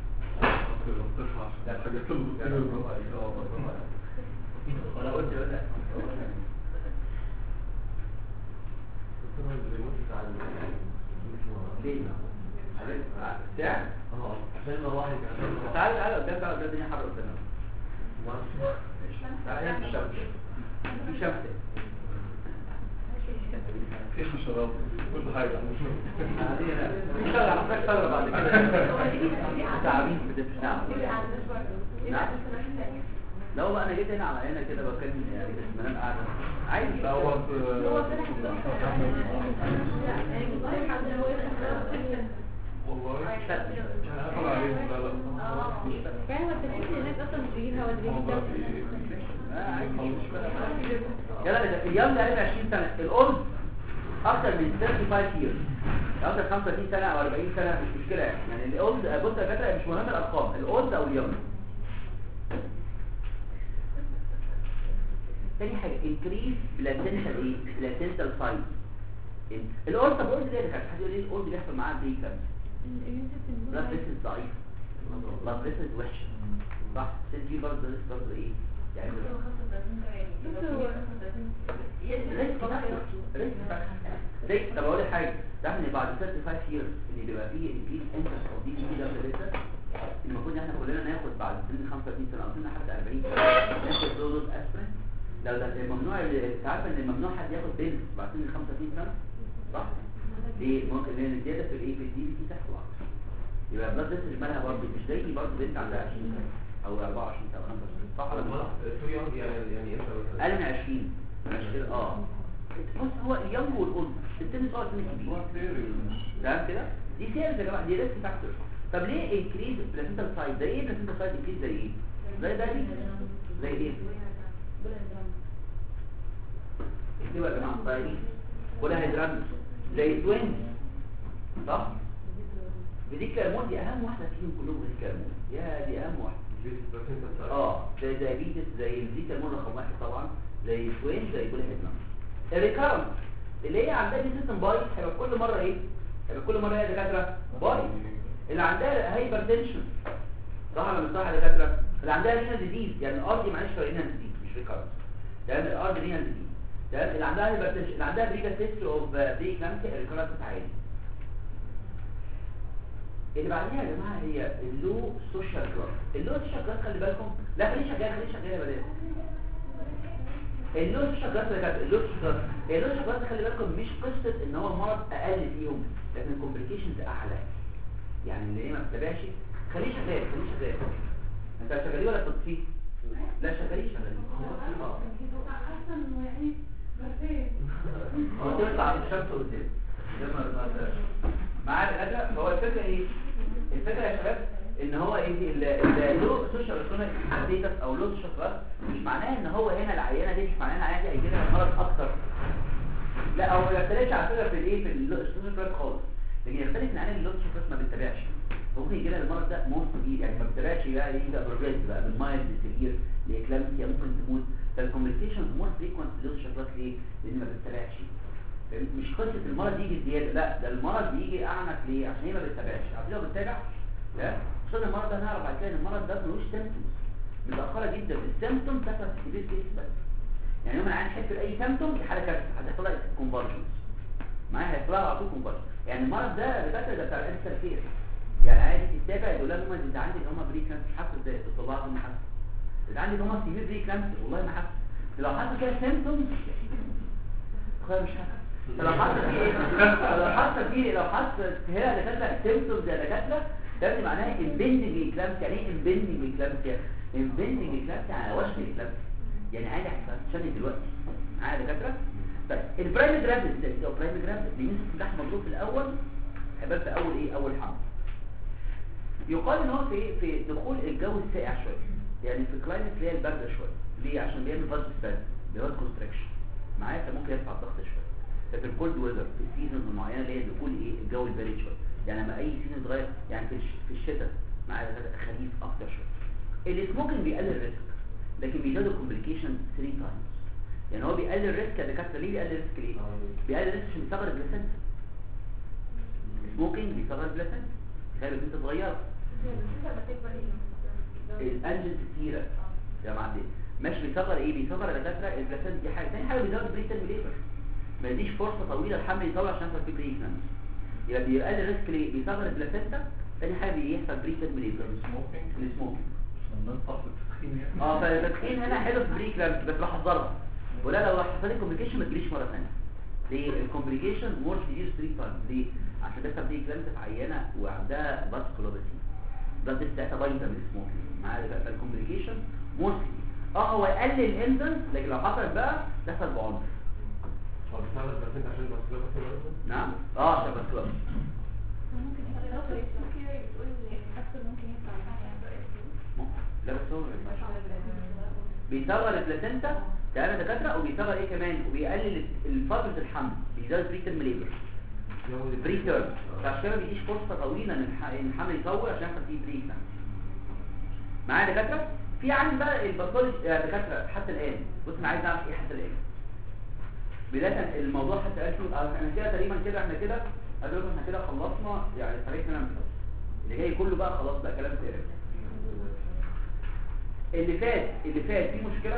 ولا قلت ولا ليه ساعة تعال تعال قدام بقى قدام الدنيا حر قدامنا تعال هنا في الشمس في شمس فيش شراب كل حاجة في شغل عمال شغل بعد كده تعبين في نعم نعم لو بقى انا جيت هنا على هنا كده بكلم يعني بس انا قاعد عايز لا هو هو فتح والله انا هقفل عليهم لا لا يعني هو التكليف هناك اصلا مش بيجيب هوا اللي بيجيب ده يلا ده اليوم ده 20 سنة الاولد اكتر من 35 years اكتر 35 سنة او 40 سنة مش مشكلة يعني يعني الاولد بص يا فكرة مش مهم الارقام الاولد او اليوم تاني حاجة increase placental ايه placental size الاولد طب الاولد ليه يا دكاترة؟ حد يقول لي الاولد بيحصل معاه بريك بلاد فيسز ضعيف بلاد فيسز وحشة صح سيل جي برضه لسه برضه ايه يعني ريسك فاكتور ريسك فاكتور زي طب اقول لك حاجه تعرف ان بعد 35 years اللي بيبقى فيه انكريز انترست او دي دي ده لسه ان المفروض ان احنا كلنا ناخد بعد سن 35 سنه او سن حتى 40 سنه ناخد دوز اسبرين لو ده الممنوع انت عارف ان الممنوع حد ياخد بيل بعد سن 35 سنه صح؟ ليه؟ ممكن لان الزياده في الايه في الدي بي تي تحصل اكتر يبقى بلاد فيسز مالها برضه مش زي برضه بنت عندها 20 سنه او 24 سنه او 25 صح ولا لا؟ تو يونج يعني يعني امتى مثلا اقل من 20 مش كده اه بص هو اليوم والاولد السن صغير سن كبير تمام كده دي سيرز يا جماعه دي ريسك فاكتور طب ليه انكريز بلاسنتال سايز زي ايه بلاسنتال سايز انكريز زي ايه زي ده زي ايه اكتبوا يا جماعه طيب كلها هيدران زي توينز صح فيديكا الموت دي اهم واحده فيهم كلهم فيديكا الموت يا دي اهم واحده اه زي دايابيتس زي الفيتا المون رقم واحد طبعا زي سوين زي كل هيدمان الريكارنت اللي هي عندها دي سيستم بايظ هيبقى كل مره ايه هيبقى كل مره هي دكاتره بايظ اللي عندها هايبر تنشن صح ولا مش صح يا دكاتره اللي عندها رينال ديزيز يعني الار دي معلش رينال ديزيز مش ريكارنت تمام الار دي رينال ديزيز تمام اللي عندها هايبر تنشن اللي عندها بريكا تيست اوف بري كلامسي الريكارنت عادي اللي بعديها يا جماعه هي اللو سوشيال كلاس اللو سوشيال كلاس خلي بالكم لا خليه شغال خليه شغال يا بدات اللو سوشيال كلاس يا جدع اللو سوشيال كلاس اللو سوشيال كلاس خلي بالكم مش قصه ان هو المرض اقل فيهم لكن الكومبليكيشنز اعلى يعني اللي ايه ما بتتابعش خليه شغال خليه شغال انت انت شغالين ولا بتطفيه لا شغالين شغالين اه احسن يعني مرتين هو تطلع على الشمس قدام ده ما ما ده. معايا الاداء هو الفكره ايه الفكره يا شباب ان هو ايه اللو سوشيال ايكونوميك ستيتس او لو سوشيال مش معناه ان هو هنا العينه دي مش معناه ان العينه دي هيجي لها مرض اكتر لا هو ما يختلفش على فكره في الايه في السوشيال خالص لكن يختلف ان عينه اللو سوشيال ما بتتابعش ممكن يجي لها المرض ده موست كبير يعني ما بتتابعش بقى ايه بقى بروجريس بقى من مايلد لسيفير لاكلامسيا ممكن تموت فالكومبليكيشنز مور فريكوينت لو سوشيال ليه؟ لان ما بتتابعش مش قصة المرض يجي زيادة لا ده المرض بيجي أعنف ليه عشان هي ما بتتابعش عارفين لو بتتابع لا خصوصا المرض ده هنعرف بعد كده ان المرض ده ملوش سيمتومز متأخرة جدا السيمتوم تحصل في السيفير كيس بس يعني يوم العيان يحس بأي سيمتوم دي حالة كارثة هتحصل لها كونفرجنس معايا هيحصل لها على طول كونفرجنس يعني المرض ده بتاعت ده بتاع الانسر كير يعني عادي تتابع يقول لها هم انت عندك هم بري كلامس حاسس ازاي تطلعها من حاسس انت عندك هم سيفير بري كلامس والله ما حاسس لو حاسس كده سيمتومز خير مش حاسس فلو حصل فيه لو حصل فيه لو حصل هنا دكاتره سيمبتومز يا دكاتره ده معناها امبندنج كلامس يعني ايه امبندنج كلامس امبندنج كلامس على وشك الكلامس يعني عادي عشان دلوقتي عادي دكاتره طيب البرايم جرافيت ده هو برايم جرافيت بيمسك تحت مضروب في الاول هيبقى في اول ايه اول حمل يقال ان هو في في دخول الجو الساقع شويه يعني في كلايمت اللي هي البارده شويه ليه عشان بيعمل فاز سباز بيعمل كونستراكشن معايا فممكن يرفع الضغط شويه ففي الكولد ويذر في السيزونز المعينه اللي هي دخول ايه الجو البارد شويه يعني لما اي سيزون يتغير يعني في الش- في الشتاء معايا ده خريف اكتر شويه السموكينج بيقلل الريسك لكن بيزود الكومبليكيشن 3 تايمز يعني هو بيقلل الريسك يا دكاتره ليه بيقلل الريسك ليه بيقلل الريسك عشان بيصغر البلاسنتا السموكينج بيصغر البلاسنتا تخيل البنت صغيره الانجلز كتيره يا معلم مش بيصغر ايه بيصغر يا دكاتره البلاسنتا دي حاجه ثاني حاجه بيزود بريتال ليبر ما يديش فرصه طويله الحمل يطلع عشان يحصل فيه بريكنانس يبقى بيقلل الريسك ليه بيصغر البلاسنتا ثاني حاجه بيحصل بريتال ليبر السموكينج اه فالتدخين هنا حلو في بريكلامس بس بحذرها ولا لو حصل لي كومبليكيشن ما تجيليش مره ثانيه ليه الكومبليكيشن مور سيفير 3 تايمز ليه عشان بس بريكلامس في عيانه وعندها باسكولوباسي ده بتاعتها بايظه من السموكينج معايا بقى الكومبليكيشن مور اه هو يقلل الانسنس لكن لو حصل بقى تحصل بعنف هو بيستعمل بلاسنتا عشان بس نعم اه عشان باسكولوباسي ممكن يبقى لو كده بتقول حاسه ممكن يطلع لا بس هو بيصغر البلاسنتا تمام يا دكاتره وبيصغر ايه كمان وبيقلل فتره الحمل بيزود بري تيرم ليبر بري تيرم فعشان كده ما بيديش فرصه طويله ان الح- إن الحمل يطول عشان يحصل فيه بري تيرم معايا يا دكاتره في عندي بقى الباثولوجي يا دكاتره حتى الان بص انا عايز اعرف ايه حتى الان بدايه الموضوع حتى الان شو احنا كده تقريبا كده احنا كده ادوك احنا كده خلصنا يعني طريقنا من اللي جاي كله بقى خلاص بقى كلام فارغ اللي فات اللي فات فيه مشكله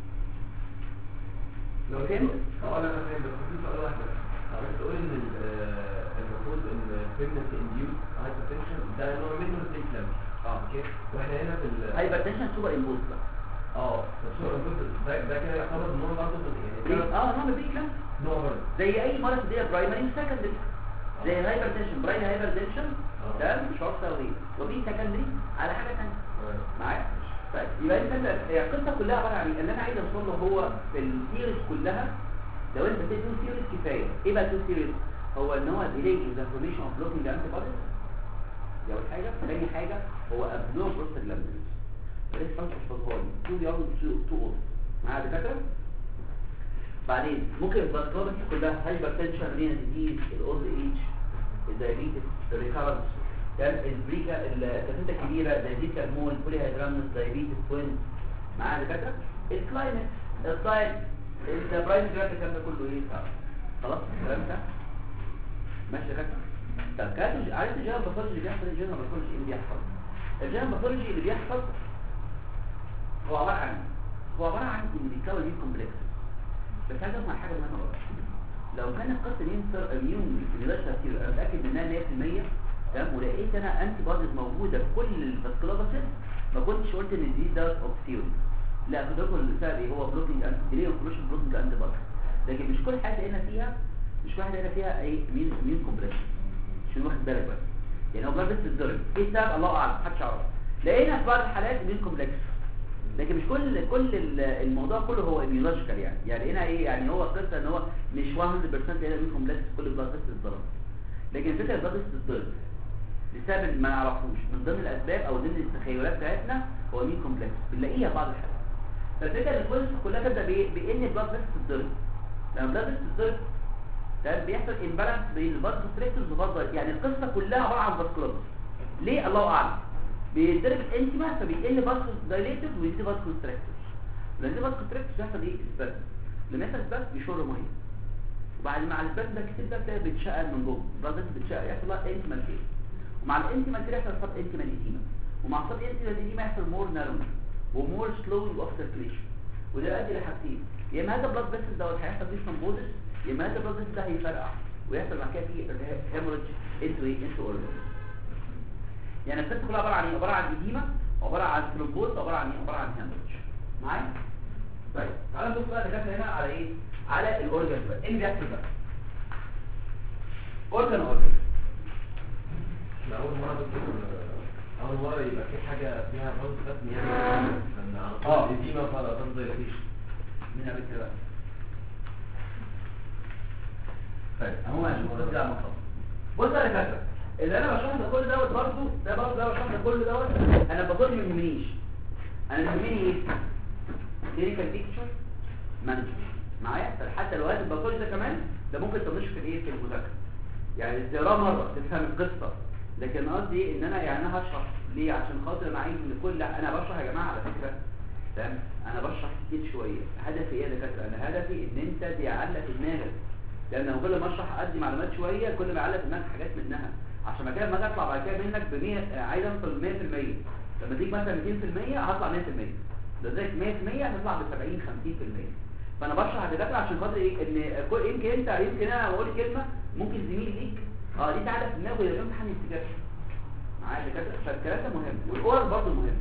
لو فهمت؟ اه لا انا فاهم بس في سؤال واحد بس حضرتك بتقول ان ال- آه، المفروض ان pregnancy induced hypertension ده نوع منه البريكلامس اه اوكي واحنا هنا في ال هايبرتنشن سوبر امبوز بقى اه طب شو المفروض ده ده كده يعتبر نوع برضه يعني بري- ده اه نوع بري كلام نوع برضه زي اي مرض دي برايمري وسكندري زي الهايبرتنشن برايمري هايبرتنشن ده مش شعور سوي وفي سكندري على حاجه ثانيه معايا طيب يبقى انت هي القصه كلها عباره عن ايه اللي انا عايز اوصل له هو في السيريز كلها لو انت بتدي تو سيريز كفايه ايه بقى تو سيريز هو ان هو ديلي ذا فورميشن اوف بلوكينج انتي بوديز دي اول حاجه ثاني حاجه هو ابنور بروستاجلاندينز فليس فانكشن فوزهولي تو يونج تو تو اولد معايا يا دكاتره بعدين ممكن الباسكولوجي كلها هايبرتنشن رينا ديزيز الاولد ايج الدايابيتس الريكارنس يعني البريكا الكاسيتا الكبيره دايابيتس المول بولي هيدرامنس دايابيتس توين معايا يا دكاتره الكلايمت الدايت البرايم جرافيك الكلام ده كله ايه خلاص الكلام ده ماشي يا دكاتره طب كاتو عارف الجيران باثولوجي اللي بيحصل الجيران باثولوجي ايه اللي بيحصل الجيران باثولوجي اللي بيحصل هو عباره عن هو عباره عن ان بيتكون مين كومبلكس بس عايز اسمع حاجه مهمه بقى لو كان القصه دي انتر اميون ميلاش تاثير انا متاكد منها 100% تمام ولقيت انا انتي بوديز موجوده في كل الفاسكولوباسيس ما كنتش قلت ان دي دوت اوف ثيوري لا كنت بقول السبب ايه هو بلوكينج انتي ديلي اوكلوشن بلوكينج انتي بوديز لكن مش كل حاجه لقينا فيها مش كل حاجه لقينا فيها ايه مين مين كومبلكس مش واخد بالك بس يعني هو بلاد بس الضرب ايه السبب الله اعلم محدش يعرف لقينا في بعض الحالات مين كومبلكس لكن مش كل كل ال- الموضوع كله هو ايميولوجيكال يعني يعني هنا ايه يعني هو القصه ان هو مش 100% هنا مين كومبلكس كل بلاد فيسل اتضرب لكن الفكره البلاد فيسل اتضرب لسبب ما نعرفوش من ضمن الاسباب او ضمن التخيلات بتاعتنا هو مين كومبلكس بنلاقيها في بعض الحالات فالفكره ان الكويس كلها تبدا بايه بان البلاد فيسل تتضرب لما البلاد فيسل تتضرب ده بيحصل امبالانس بين البلاد كونستريكتورز والبلاد يعني القصه كلها عباره عن فاسكولار ليه الله اعلم بيتضرب الانتما فبيقل فاسكولار دايليتد ويزيد فاسكولار كونستريكتور لما يزيد فاسكولار كونستريكتور بيحصل ايه اسباس لما يحصل اسباس بيشر ميه وبعد مع الاسباس ده كتير ده بتلاقي بتشقق من جوه البلاد بتشقق يحصل لها انتما كده ومع الانتما كده يحصل صاب انتما ايديما ومع صاب انتما ايديما يحصل مور نارون ومور سلو اوف سيركيليشن وده يؤدي لحاجتين يا اما هذا بلاد فيسل دوت هيحصل فيه ثرومبوزس يا اما هذا بلاد فيسل ده هيفرقع ويحصل بعد كده فيه هيموريدج انتو ايه انتو اورجن يعني القصه كلها عباره عن ايه عباره عن ايديما عباره عن ثرومبوز عباره عن ايه عباره عن هيموريدج معايا طيب تعالى نبص بقى دكاتره هنا على ايه على الاورجن بقى ايه اللي بيحصل بقى اورجن اورجن احنا اول مره دكتور اول مره يبقى في حاجه فيها رمز رسمي يعني عشان على آه. طول القديمه فلا رمز دايلاتيشن مين قال كده بقى طيب عموما المفروض ده مطلوب بص يا دكاتره اللي انا بشرح ده كل دوت برضه ده برضه ده بشرح ده كل دوت انا بقول ما يهمنيش انا اللي يهمني ايه كلينيكال بيكتشر مانجمنت معايا حتى لو هات الباثولوجي ده كمان ده ممكن تضيفه في الايه في المذاكره يعني الزيارة مرة تفهم القصة لكن قصدي ايه ان انا يعني انا هشرح ليه عشان خاطر معين ان كل انا بشرح يا جماعة على فكرة تمام انا بشرح كتير شوية هدفي ايه يا دكاترة انا هدفي ان انت تعلق في دماغك لان كل ما اشرح ادي معلومات شوية كل ما اعلق في دماغك حاجات منها عشان ما كده لما اجي اطلع بعد كده منك ب 100 عايز اوصل ل 100% لما تيجي مثلا 200% هطلع 100% لذلك 100% هتطلع ب 70 50% فانا بشرح الدكاتره عشان خاطر ايه ان كل- يمكن انت يمكن انا بقول كلمه ممكن زميل ليك اه دي تعالى في دماغه يبقى امتحان يفتكرها معايا الدكاتره فالكلام ده مهم والاورال برضه مهم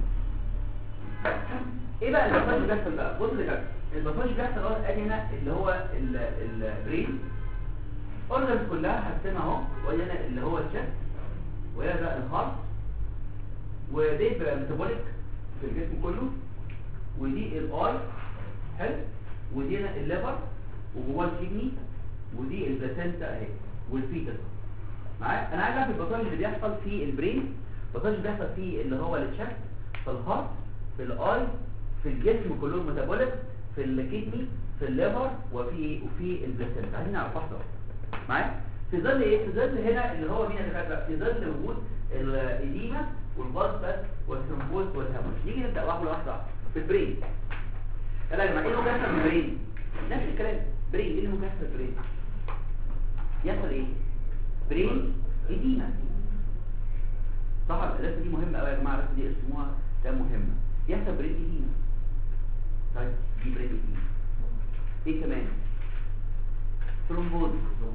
ايه بقى الباثولوجي اللي بيحصل بقى بص يا دكاتره الباثولوجي اللي بيحصل اهو ادي هنا اللي هو ال- البرين اورجنز كلها هرسمها اهو وادي هنا اللي هو الشست وهنا بقى الهارت ودي بقى ميتابوليك في الجسم كله ودي الاي حلو ودي هنا الليفر وجواه الكدني ودي البلاسنتا اهي والفيتس معايا انا عايز اعرف الباثولوجي اللي بيحصل في البرين الباثولوجي اللي بيحصل في اللي هو الشست في الهارت في الاي في الجسم كله ميتابوليك في الكدني في الليفر وفي وفي البلاسنتا عايزين نعرف واحده واحدة. معايا في ظل ايه في ظل هنا اللي هو مين يا دكاتره في ظل وجود الاديمه والباس والثرومبوز والهامش نيجي نبدا واحده واحده واحدة. في البرين يلا يا جماعه ايه اللي ممكن يحصل في البرين نفس الكلام برين ايه اللي ممكن يحصل في البرين يحصل ايه برين اديمه صح الرسمه دي مهمه قوي يا جماعه الرسمه دي اسموها ده مهمه يحصل برين اديمه طيب دي برين اديمه ايه كمان ثرومبوز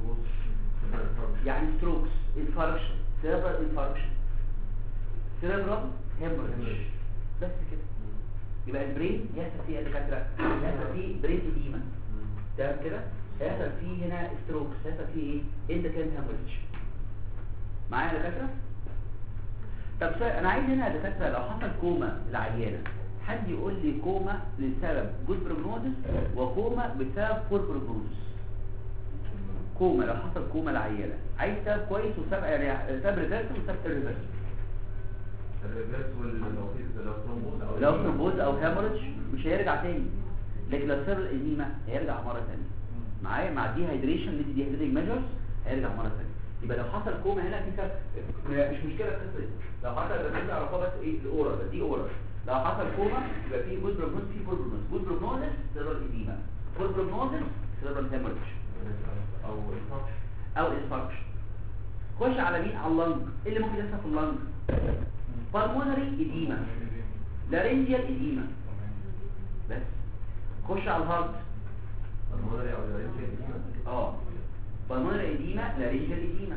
يعني ستروكس انفاركشن سيربرال انفاركشن سيربرال هيموريج بس كده يبقى البرين يحصل فيه الدكاتره يحصل فيه برين اديما تمام كده هيحصل فيه هنا ستروكس هيحصل فيه ايه اندكان هيموريج معايا يا دكاتره طب سؤال انا عايز هنا يا دكاتره لو حصل كوما للعيانه حد يقول لي كوما لسبب جود بروجنوزس وكوما بسبب فور بروجنوزس كوما لو حصل كوما لعيانه عايز سبب كويس وسبب يعني سبب ريفرس وسبب irreversible الريفرس واللو لو ثرومبوز او لو ثرومبوز او هيموريدج مش هيرجع تاني لكن لو صار الاديمه هيرجع مره ثانيه معايا مع دي هيدريشن ندي دي هيدريتنج ميجرز هيرجع مره ثانيه يبقى لو حصل كوما هنا في سبب مش مشكله القصه دي لو حصل بس تعرفها بس ايه الاورال دي اورال لو حصل كوما يبقى في جود بروجنوز في فول بروجنوز جود بروجنوز سيرال اديمه فول بروجنوز سيرال هيموريدج او الفانكشن او انفاركشن خش على مين على اللنج ايه اللي ممكن يحصل في اللنج بالمونري اديمه لارنجيال اديمه بس خش على الهارت المونري او الرينجر اه بالمونري اديمه لارنجيال اديمه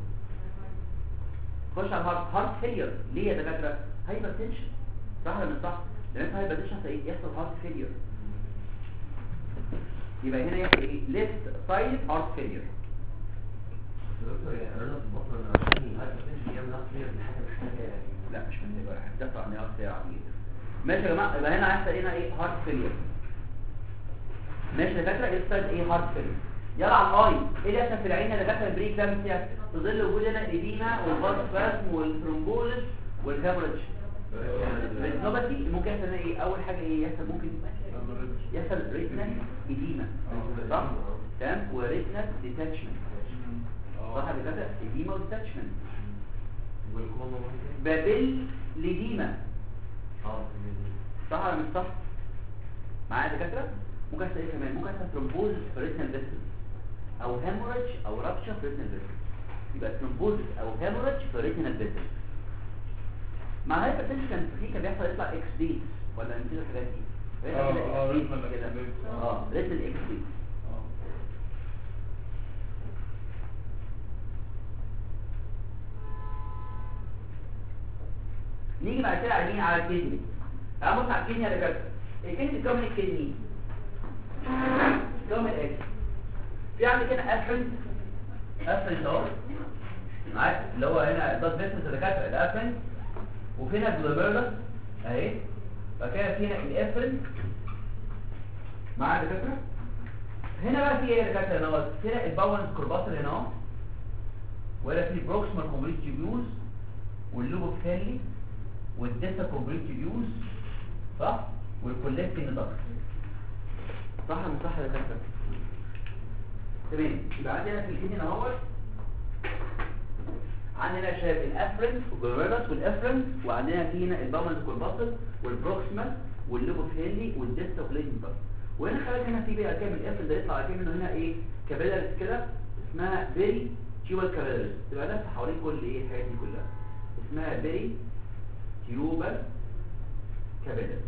خش على الهارت هارت فيلير ليه يا دكاتره هايبر تنشن صح ولا مش صح لان انت هايبر تنشن يحصل هارت فيلير يبقى هنا يحصل ايه ليفت سايد هارت فيلير دكتور يعني انا في البطن انا عشان الهايبرتنشن يعمل نقص دي حاجه مش حاجه يعني لا مش محتاج ولا حاجه ده طبعا هي اصلا عاديه ماشي يا جماعه يبقى هنا هيحصل هنا ايه هارت فيلير ماشي يا دكاتره يحصل ايه هارت فيلير يلا على الاي ايه اللي يحصل في العين يا دكاتره البري كلامسيا في ظل وجود هنا الايديما والفاسفاسم والثرومبوزس والهيموريدج الريتنوباثي ممكن يحصل هنا ايه اول حاجه ايه يحصل ممكن يحصل ريتنال ايديما صح تمام وريتنال ديتاتشمنت صح يا دكاتره ايديما وديتاتشمنت والكوما ممكن بابل لديما اه صح ولا مش صح معايا يا دكاتره ممكن يحصل ايه كمان ممكن يحصل ثرومبوز في ريتنال فيسل او هيموريدج او رابشر في ريتنال فيسل يبقى ثرومبوز او هيموريدج في ريتنال فيسل مع هايبرتنشن كان في كان بيحصل يطلع اكس دي ولا نسيت الحاجات دي اه، اه، ريتنال ريتنال كده إكس دي. اه ريتنال اكس دي نيجي بعد كده على مين على الكدني تعال بص على الكدني يا دكاتره الكدني بتكون من الكدني بتكون من ايه في عندي كده افرنت افرنت اهو معاك اللي هو هنا الضغط بيسمس يا دكاتره الافرنت وفي هنا الجلوبيرلس اهي بعد كده في هنا الافرنت معايا يا دكاتره هنا بقى في ايه يا دكاتره هنا اهو؟ هنا الباونز كورباسل هنا اهو ولا في بروكسيمال كومبليت تيبيوز واللوبوكتالي والديسا كومبليت تيبيوز صح والكولكتين ضغط صح ولا مش صح يا دكاتره تمام يبقى عندنا في الكدني اهوت عندنا شايف الافرنت والجلوميرس والافرنت وعندنا في هنا الباونز كورباسل والبروكسيمال واللوبوكتالي والديسا كومبليت ضغط وهنا خلي هنا في بقى كام الافرنت ده يطلع كام منه هنا ايه كابيلاريز كده اسمها بيري تيوبال كابيلاريز تبقى لفه حوالين كل ايه الحاجات دي كلها اسمها بيري تيوبال كابيلاريز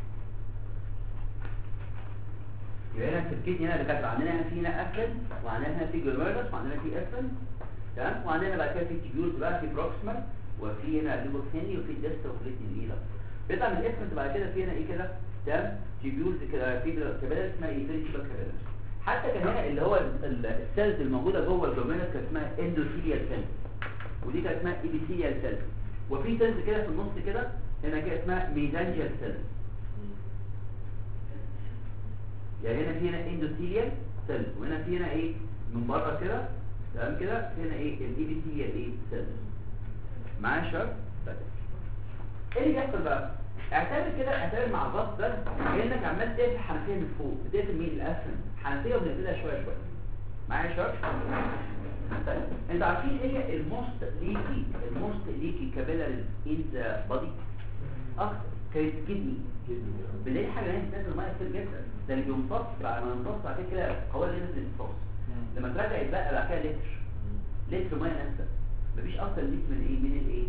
يبقى هنا في الكيدني هنا اللي كانت عندنا هنا في هنا افرن وعندنا هنا في جلوميرس وعندنا في افرن تمام وعندنا بعد كده في تيبيولز بقى في بروكسيمال وفي هنا لوبوكسيني وفي ديستا وفي الايلا بيطلع من الافرن بعد كده في هنا ايه كده تمام تيبيولز كده في كابيلاريز اسمها ايه تيوبال كابيلاريز حتى كان هنا اللي هو ال- ال- السيلز الموجوده جوه الجلوميرس كانت اسمها اندوثيليال سيلز ودي كانت اسمها ايبيثيليال سيلز وفي سيلز كده في النص كده هنا كده اسمها ميزانجيال سيلز يعني هنا في هنا اندوثيليال سيلز وهنا في هنا ايه من بره كده تمام كده في هنا ايه الايبيثيليال ايه سيلز معايا يا شباب طيب. ايه اللي بيحصل بقى اعتبر كده اعتبر مع الضغط ده كانك عمال تقفل حنفيه من فوق بتقفل مين الاسفل حنفيه وبنقفلها شويه شويه معايا يا شباب طيب انتوا عارفين ايه هي الموست ليكي الموست ليكي كابيلاريز ان ذا بادي اكتر كانت كدني بنلاقي حاجه هنا بتنزل ميه كتير جدا ده اللي بيمتص بعد ما يمتص بعد كده هو اللي نزل الامتصاص لما تراجع يتبقى بعد كده لتر لتر ميه نازله مفيش اكتر ليك من ايه من الايه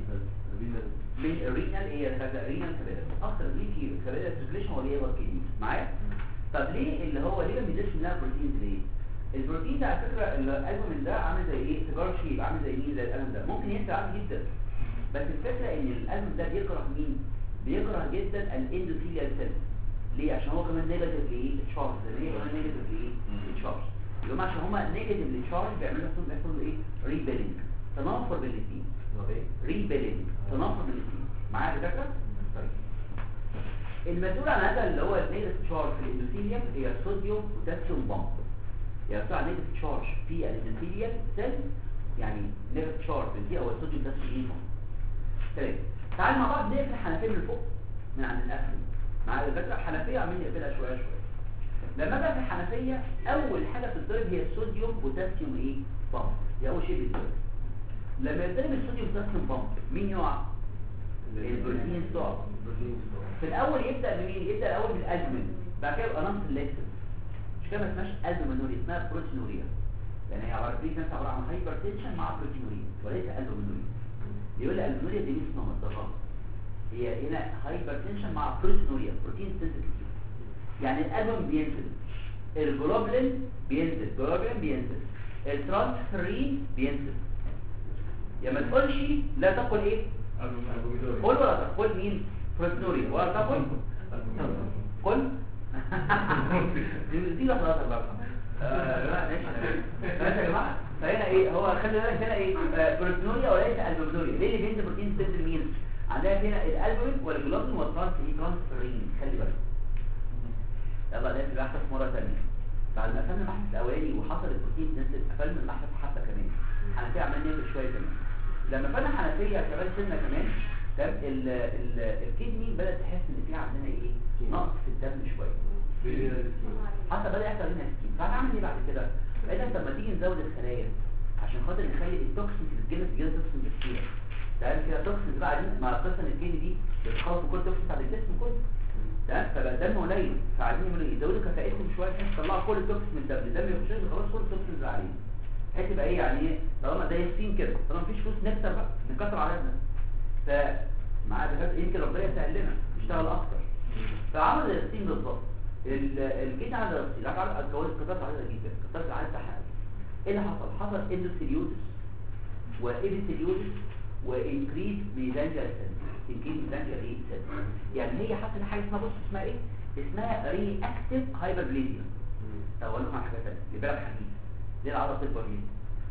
من من الرينال ايه الرينال كابيلاريز اكتر ليكي كابيلاريز سيركيليشن هو اللي هو الكدني معايا طب ليه اللي هو ليه ما بينزلش منها بروتين ليه البروتين ده على فكره الالبومين ده عامل زي ايه سيجار شيب عامل زي مين زي القلم ده ممكن ينفع عادي جدا بس الفكره ان القلم ده بيكره مين بيكره جدا الاندوثيليال سيل ليه عشان هو كمان نيجاتيف ايه تشارج زي ليه كمان نيجاتيف ايه تشارج يبقى عشان هما نيجاتيف تشارج بيعملوا لهم بيحصل ايه ريبيلينج تنافر بين الاثنين ريبيلينج تنافر بين الاثنين معايا يا دكاتره طيب المسؤول عن هذا اللي هو النيجاتيف تشارج في الاندوثيليوم هي الصوديوم بوتاسيوم بامب يعني بتاع نيجاتيف تشارج في الاندوثيليال سيل يعني نيجاتيف تشارج في دي او الصوديوم بوتاسيوم تمام تعال مع بعض نقفل الحنفيه من فوق من عند القفل مع الفكره الحنفيه عمالين نقفلها شويه شويه لما بقى في الحنفيه اول حاجه بتتضرب هي الصوديوم بوتاسيوم ايه بامب دي اول شيء بيتضرب لما يتضرب الصوديوم بوتاسيوم بامب مين يقع البروتين تقع في الاول يبدا بمين يبدا الاول بالالبومين بعد كده يبقى نون سيلكتيف مش كده ما اسمهاش البومينوريا اسمها بروتينوريا يعني هي عباره عن نفس عباره عن هايبرتنشن مع بروتينوريا وليس البومينوريا يقول لي البومينوريا دي مش نمط ده غلط هي هنا هايبرتنشن مع بروتينوريا بروتين سنسيتيف يعني الالبوم بينزل الجلوبلين بينزل الجلوبلين بينزل الترانسفيرين بينزل يا ما تقولش لا تقل ايه قول ولا تقول مين بروتينوريا ولا تقل قل دي لحظات بقى ماشي يا جماعه فهنا ايه هو خلي بالك هنا ايه آه، بروتينوريا وليس البومينوريا ليه اللي بينزل بروتين ستيل مين عندنا هنا الالبومين والجلوبين والترانس ايه ترانسفيرين خلي بالك يلا ده في بحث مره ثانيه بعد ما قفلنا البحث الاولاني وحصل البروتين نزل قفلنا البحث حبه كمان حنفيه عمال نقفل شويه كمان لما قفلنا حنفيه كمان سنه كمان تمام ال- ال- الكدني بدات تحس ان في عندنا ايه نقص في الدم شويه حتى بدا يحصل هنا سكين فهنعمل ايه بعد كده قال لك لما تيجي نزود الخلايا عشان خاطر نخلي التوكسين في الجلد الجلد توكسين كتير تمام كده توكسين بقى دي مع قصه ان الكدني دي بتخلص كل توكسين بتاع الجسم كله تمام فبقى الدم قليل فعايزين يعملوا ايه يزودوا كفاءتهم شويه عشان يطلعوا كل التوكسين من الدم الدم يخش خلاص كل التوكسين اللي عليه هتبقى ايه يعني ايه طالما ده ياسين كده طالما مفيش فلوس نكتر بقى نكتر عددنا ف مع دكاتره يمكن ربنا يسهل لنا نشتغل اكتر فعمل الياسين بالظبط ال- الكيدني على الياسين عارف عارف الكوارث كترت عددها جدا كترت العدد بتاعها ايه اللي حصل حصل اندوثيليوزس وإبيثيليوزس وإنكريز ميزانجيال سيل إنكريز ميزانجيال إيه سيل يعني هي حصل حاجة اسمها بص اسمها إيه اسمها ري أكتيف هايبربليزيا طب أقول لكم على حاجة تانية يبقى لك حديث ليه العضلة بتكبر ليه؟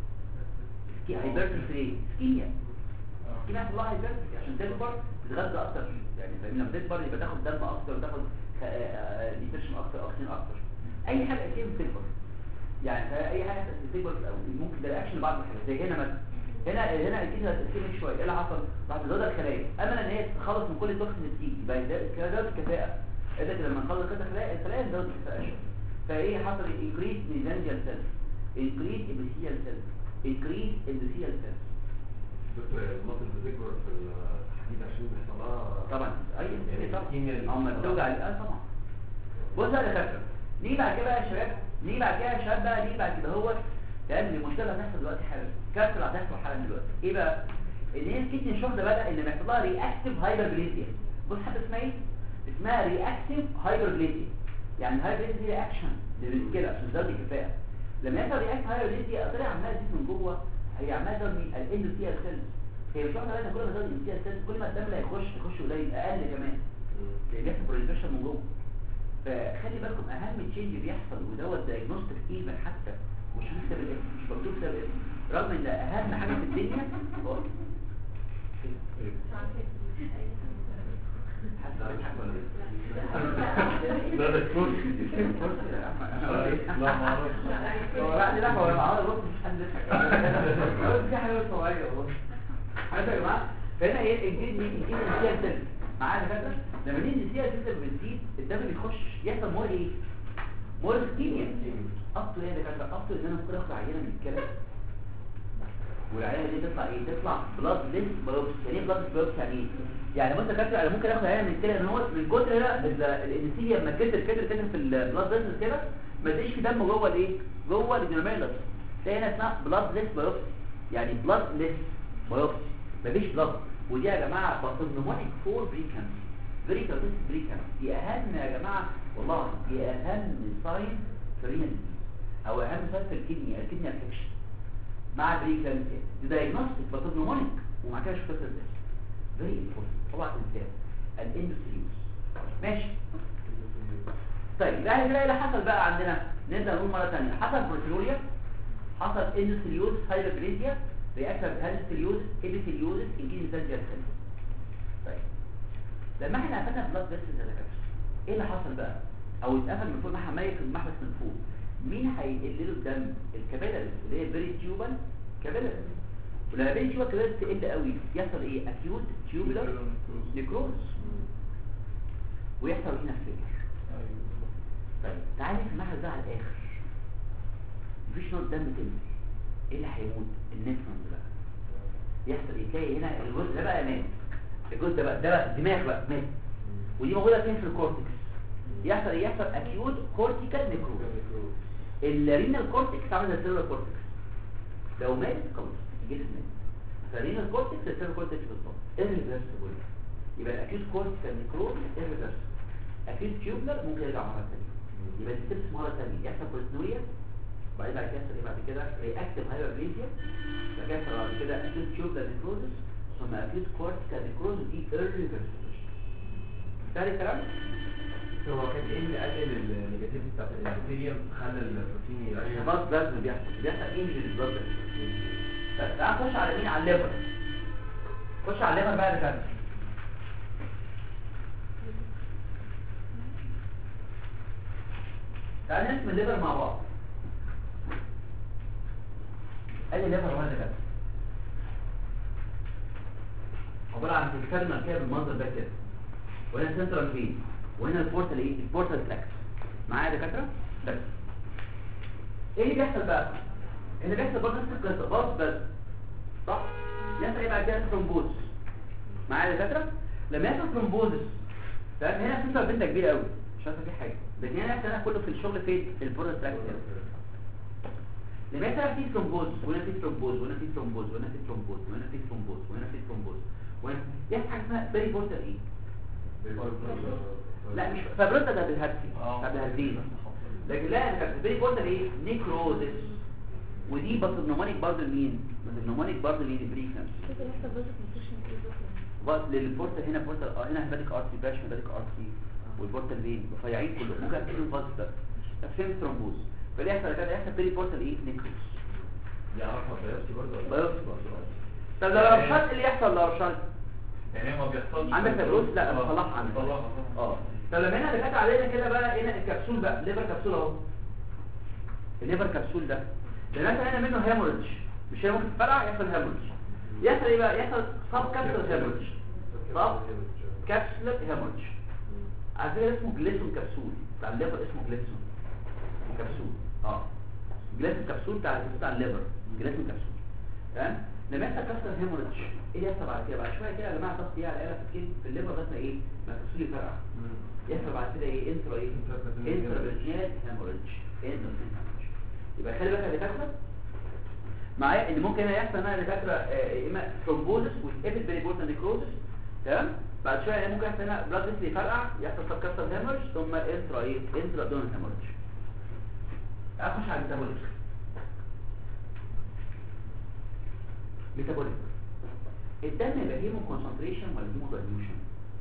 سكي هايبرتروفي ايه؟ سكيميا سكيميا الله هايبرتروفي عشان تكبر بتتغذى أكتر يعني فاهم لما تكبر يبقى تاخد دم أكتر تاخد نيوتريشن أكتر أكسجين أكتر أي حاجة أكيد بتكبر يعني اي حاجه تكبر في الاول ممكن ده رياكشن لبعض الحاجات زي هنا مثلا هنا هنا اكيد هتسيب شويه ايه اللي حصل راح تزود الخلايا امل ان هي تخلص من كل التوكسين اللي بتيجي يبقى ده كده زود الكفاءه اذا كده لما نخلص كده الخلايا الخلايا تزود الكفاءه شويه فايه حصل انكريس ميزانجيال سيل انكريس ابيثيال سيل انكريس اندوثيال سيل دكتور المصل بتكبر في الحديد عشان بيحصل لها طبعا اي يعني طبعا الكيمياء اللي اما بتحصل. بتوجع اه طبعا بص يا دكاتره نيجي بعد كده بقى يا شباب نيجي بعد كده يا شباب بقى نيجي بعد كده هو لان المشكله اللي هتحصل دلوقتي حالا كارثه اللي هتحصل حالا دلوقتي ايه بقى ان هي الكتني الشهر ده بدا ان بيحصل لها رياكتيف هايبربليزيا بص حاجه اسمها ايه اسمها رياكتيف هايبربليزيا يعني الهايبربليزيا دي رياكشن للكلى عشان تزود الكفاءه لما يحصل رياكتيف هايبربليزيا طلع عمال تزيد من جوه هي عماله تزود من الاندوثيال سيلز هي مش واحده بقى كل ما تزود الاندوثيال سيلز كل ما الدم اللي هيخش يخش قليل اقل كمان لان بيحصل بروليفريشن من جوه فخلي بالكم اهم تشينج بيحصل ودوت دايجنوستيك ايفن حتى مش لسه بالاسم مش مكتوب سبب الاسم رغم ان اهم حاجه في الدنيا هو حد عارف حاجه ولا ايه؟ لا ده كرسي لا ما اعرفش هو لا لا هو معاه بص مش حد يضحك في حاجه طبيعيه والله عارف يا جماعه فهنا ايه الجيل مين الجيل السيال سيل معانا فاكر لما نيجي السيال سيل بتزيد الدم بيخش يحصل مور ايه مور سكيميا اصله ايه ده كده اصله ان انا ممكن اخد عينه من الكلى والعينه دي تطلع ايه تطلع بلاد ليس بايوبسي يعني ايه بلاد ليس بايوبسي يعني ايه يعني وانت كاتب انا ممكن اخد عينه من الكلى ان هو من كتر هنا الانسيه لما كتر كتر كتر في البلاد فيسلز كده ما تلاقيش في دم جوه الايه جوه الجرميلس تلاقي هنا اسمها بلاد ليس بايوبسي يعني بلاد ليس بايوبسي مفيش بلاد ودي يا جماعه بطنمونيك فور بريكانس فيري كارتيس بريكانس دي اهم يا جماعه والله دي اهم ساين في رينال او اهم ساين في الكدني الكدني افكشن مع بريكانسيا دي دايجنوستيك بطنمونيك ومع كده شفتها ازاي فيري امبورتنت طبعا الانسان الاندوثيليوس ماشي طيب بعد كده ايه اللي حصل بقى عندنا نبدا نقول مره ثانيه حصل بروتينوريا حصل اندوثيليوس هايبربليزيا رياكتر هايبربليزيوس ابيثيليوس انجيل سيل طيب لما احنا قفلنا بلاد فيسلز يا دكاتره ايه اللي حصل بقى او اتقفل من فوق ما حمايه في المحبس من فوق مين هيقل له الدم الكابيلاريز اللي هي فيري تيوبال كابيلاريز ولما فيري تيوبال كابيلاريز تقل قوي يحصل ايه اكيوت تيوبولار نيكروز ويحصل هنا فيلر طيب تعالى في المحبس ده على الاخر مفيش نوع دم تنزل ايه اللي هيموت النفرون بقى يحصل ايه تلاقي هنا الجزء ده بقى مات الجزء ده بقى ده بقى دماغ بقى مات ودي موجوده فين في الكورتكس يحصل ايه يحصل اكيوت كورتيكال نيكروز الرينال كورتكس عامل زي السيلولار كورتكس لو مات خلاص الجسم مات فالرينال كورتكس السيلولار كورتكس بالظبط irreversible يبقى الاكيوت كورتيكال نيكروز irreversible اكيوت تيوبلر ممكن يرجع مره ثانيه يبقى الستبس مره ثانيه يحصل بروتينوريا بعدين بعد كده يحصل ايه بعد كده رياكتيف هايبربليزيا بعد كده يحصل بعد كده اكيوت تيوبلر نيكروزس ثم اكيوت كورتيكال نيكروز دي irreversible فاهم الكلام؟ هو كان ايه اللي قلل النيجاتيف بتاعت الانثيليوم خلى البروتين يعيش بلاد بلازما بيحصل بيحصل انجري بلاد طب تعال نخش على مين على الليفر خش على الليفر بقى يا دكاتره تعال نرسم الليفر مع بعض ادي الليفر اهو ده كده عباره عن تكرمل كده بالمنظر ده كده وهنا سنترال فين وهنا البورتال ايه البورتال تراكت معايا يا دكاتره بس ايه اللي بيحصل بقى اللي بيحصل برضه نفس القصه باص بس صح يحصل ايه بعد كده ثرومبوز معايا يا دكاتره لما يحصل ثرومبوزس تمام هنا سنترال بنت كبيره قوي مش عارفه في حاجه لكن هنا يحصل هنا كله في الشغل فين في البورتال تراكت كده لما يحصل في ثرومبوز وهنا في ثرومبوز وهنا في ثرومبوز وهنا في ثرومبوز وهنا في ثرومبوز وهنا في ثرومبوز وهنا يحصل حاجه اسمها بيري بورتال ايه لا مش فبرده ده بالهرسي ده بالهرسين لكن لا كانت بيري بورتال ايه نيكروزس ودي بطنومانيك برضه لمين بطنومانيك برضه للبريكنس كده يحصل برضه كونتوشن كده بس للبورتال هنا بورتال اه هنا هيباتيك ارتي باش هيباتيك ارتي والبورتال فين رفيعين كلهم ممكن تكون فاز ده تفهم ثرومبوز فده يحصل كده يحصل بيري بورتال ايه نيكروز يعرفها بيوبسي برضه بيوبسي. طب لو رشاط اللي يحصل لو رشاط يعني ما بيحصلش عندك فيبروز لا آه، بصلحها عندك بصلحها اه طب لما هنا اللي كانت علينا كده بقى هنا الكبسول بقى ليفر كبسول اهو الليفر كبسول ده ده مثلا هنا منه هيموريدج مش هي ممكن تفرع يحصل هيموريدج يحصل ايه بقى يحصل سب كابسول هيموريدج سب كابسول هيموريدج على فكره اسمه جليسون كبسول بتاع الليفر اسمه جليسون كبسول اه جليسون كبسول بتاع بتاع الليفر جليسون كبسول تمام لما يحصل كابسول هيموريدج ايه اللي يحصل بعد كده بعد شويه كده يا جماعه ضغط ايه على الاله في الكلى في الليفر ده ايه ما كبسول يفرقع يحصل بعد كده ايه انترا ايه انترا بريتيال هيموريدج انترا هيموريدج يبقى خلي بالك يا دكاتره معايا ان ممكن هنا يحصل هنا يا دكاتره آه، يا اما ثرومبوزس وابيد بريبورتال نيكروزس تمام بعد شويه ممكن يحصل هنا بلاد فيسل يفرقع يحصل سبكاستال هيموريدج ثم انترا ايه انترا دون هيموريدج اخش على الميتابوليك ميتابوليك الدم يبقى هيمو كونسنتريشن ولا هيمو دايلوشن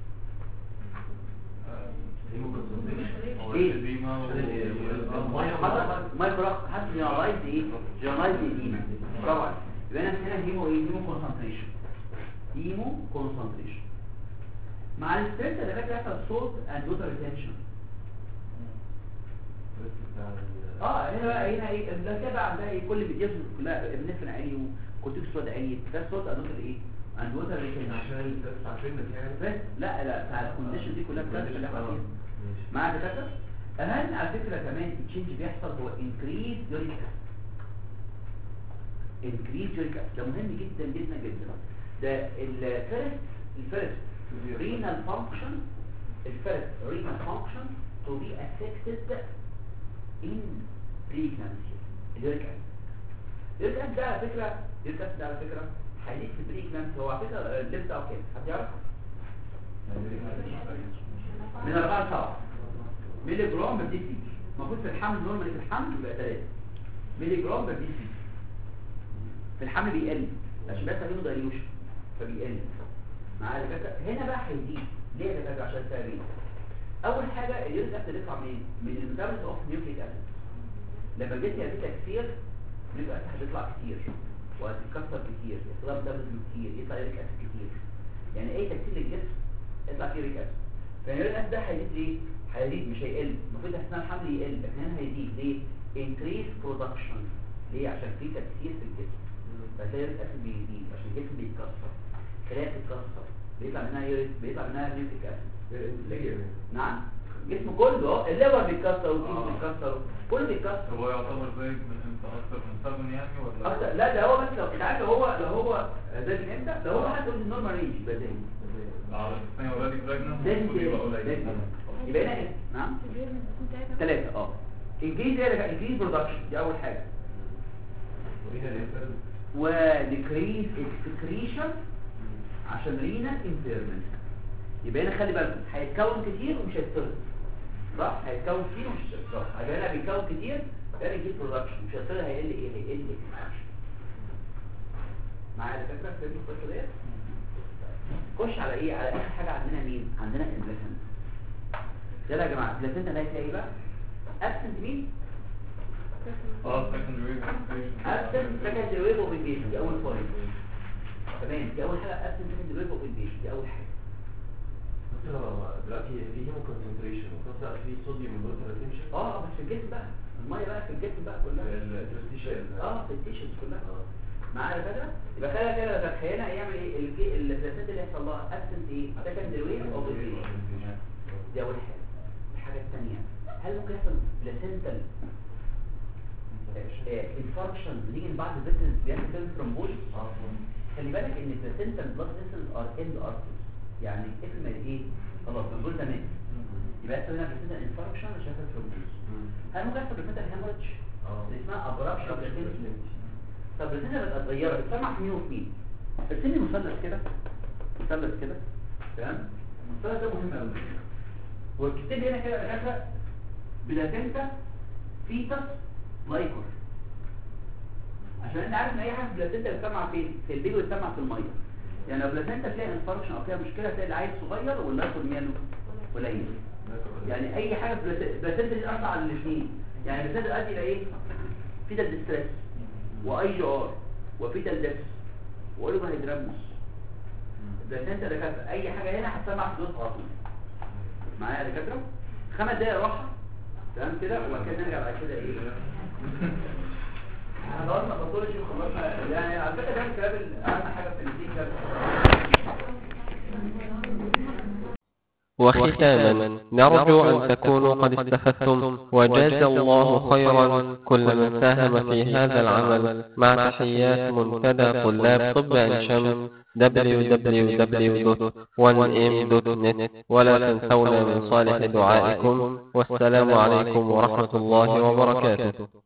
هو إيه؟ الإديمة حضرتك ما يبرق حاسس جنرالايز ايه جنرالايز ايديما برافو عليك يبقى انا هنا هيمو ايه هيمو كونسنتريشن هيمو كونسنتريشن مع الستريس اللي فاكر يحصل صوت اند ووتر ريتنشن اه هنا بقى هنا ايه ده كده بقى عندها ايه كل بيديز كلها ابنفرين عالي وكورتيكوسترويد عالي ده صوت اند ووتر ايه اند ووتر ريتنشن عشان عشان يعني لا لا بتاع الكونديشن دي كلها بتاعت اللي احنا فيها مع دكاتره اهم على فكره كمان التشينج بيحصل هو انكريز يوريك انكريز يوريك ده مهم جدا جدا جدا ده الفيرست الفيرست رينال فانكشن الفيرست رينال فانكشن تو بي افكتد ان بريكنانسي اليوريك اسيد اليوريك اسيد ده على فكره اليوريك اسيد ده على فكره هيليك في البريكنانسي هو على فكره الليفت او كده حد يعرف من 4 ل 7 ملي جرام بر دي سي المفروض في الحمل نورمالي في الحمل يبقى 3 ملي جرام بر دي سي في الحمل بيقل عشان بس هيجيله دايلوشن فبيقل معايا الفكره هنا بقى هيزيد ليه يا دكاتره عشان سببين اول حاجه اليوريك اسيد يطلع منين من الميتابوليز اوف نيوكليك اسيد لما الجسم يبقى فيه تكسير اليوريك اسيد هيطلع كتير وهتتكسر كتير يحصل لها ميتابوليزم كتير يطلع يوريك اسيد كتير يعني اي تكسير للجسم يطلع فيه يوريك اسيد فاليوريك اسيد ده هيزيد ليه هيزيد مش هيقل المفروض اثناء الحمل يقل لكن هنا هيزيد ليه increase production ليه عشان في تكسير في الجسم فتلاقي اليوريك اسيد بيزيد عشان الجسم بيتكسر خلايا بتتكسر بيطلع منها يوريك بيطلع منها نيوكليك اسيد نعم جسم كله اه الليفر بيتكسر والكيس آه. بيتكسر كله بيتكسر هو يعتبر زي من امتى اكتر من سبن يعني ولا أكتر لا ده هو بس لو انت عارف لو هو لو هو ده من امتى لو هو حد يقول النورمال رينج يبقى زي على الثانية اوريدي براجننت لازم المفروض يبقى كده. قليل لازم. يبقى هنا ايه نعم كبير من يكون ثلاثة ثلاثة اه انكريز ايه انكريز برودكشن دي اول حاجة وهنا الانسان وديكريز اكسكريشن عشان رينال امبيرمنت يبقى هنا خلي بالكم هيتكون كتير ومش هيتطرد صح هيتكون كتير ومش هيتطرد يبقى هنا بيتكون كتير ده يجيب برودكشن مش هيتطرد هيقل ايه هيقل اكسكريشن معايا الفكره فهمت القصه ديت خش على ايه على اخر حاجه عندنا مين عندنا البلاسنتا يلا يا جماعه البلاسنتا ده هتلاقي ايه بقى ابسنت مين اه secondary registration. ابسنت سكندري ويف اوف انجيجمنت دي اول بوينت تمام دي اول حاجه ابسنت سكندري ويف اوف انجيجمنت دي اول حاجه بس هو دلوقتي في هيمو كونسنتريشن وفي نفس الوقت في صوديوم والوتر ريتنشن اه بس في الجسم بقى الميه بقى في الجسم بقى كلها الانترستيشن اه في التيشنز كلها معايا كده يبقى خلينا كده تخيلنا يعمل ايه الجي- البلاسنتا اللي يحصل لها ابسنت ايه سكند ويف اوف دي اول حاجه الحاجه الثانيه هل ممكن يحصل بلاسنتال انفاركشن نيجي بعد البيتنس بيعمل كده ثرومبوليس خلي بالك ان البلاسنتال بلاد فيسلز ار اند ارترز يعني اسم ايه خلاص دول تمام يبقى يحصل هنا بلاسنتال انفاركشن مش هيحصل ثرومبوليس هل ممكن يحصل بلاسنتال هيموريدج اللي اسمها ابرابشن بلاسنتال طب البلاسنتال بقت متغيره بتسمع في مين وفي مين ارسم لي مثلث كده مثلث كده تمام المثلث ده مهم قوي والكتاب هنا كده يا دكاتره بلاسنتا فيتس لايكور عشان انت عارف ان اي حاجه في البلاسنتا بتسمع فين في البيبي بتسمع في الميه يعني لو بلاسنتا فيها انفاركشن او فيها مشكله تلاقي العيل صغير واللايكور ماله قليل يعني اي حاجه في البلاس- البلاسنتا دي اثر على الاثنين يعني البلاسنتا تؤدي الى ايه فيتال ديستريس واي جي ار وفيتال ديس واوليفا هيدراموس البلاسنتا ده كانت اي حاجه هنا هتسمع في دوت على طول معايا يا دكاتره خمس دقايق راحه تمام كده وبعد كده نرجع بعد كده ايه احنا خلصنا باثولوجي وخلصنا يعني على فكره ده الكلام ال- اهم حاجه في الدين ده وختاما نرجو أن تكونوا قد استفدتم وجاز الله خيرا كل من ساهم في هذا العمل مع تحيات منتدى طلاب طب عين شمس www.1m.net ولا تنسونا من صالح دعائكم والسلام عليكم ورحمة الله وبركاته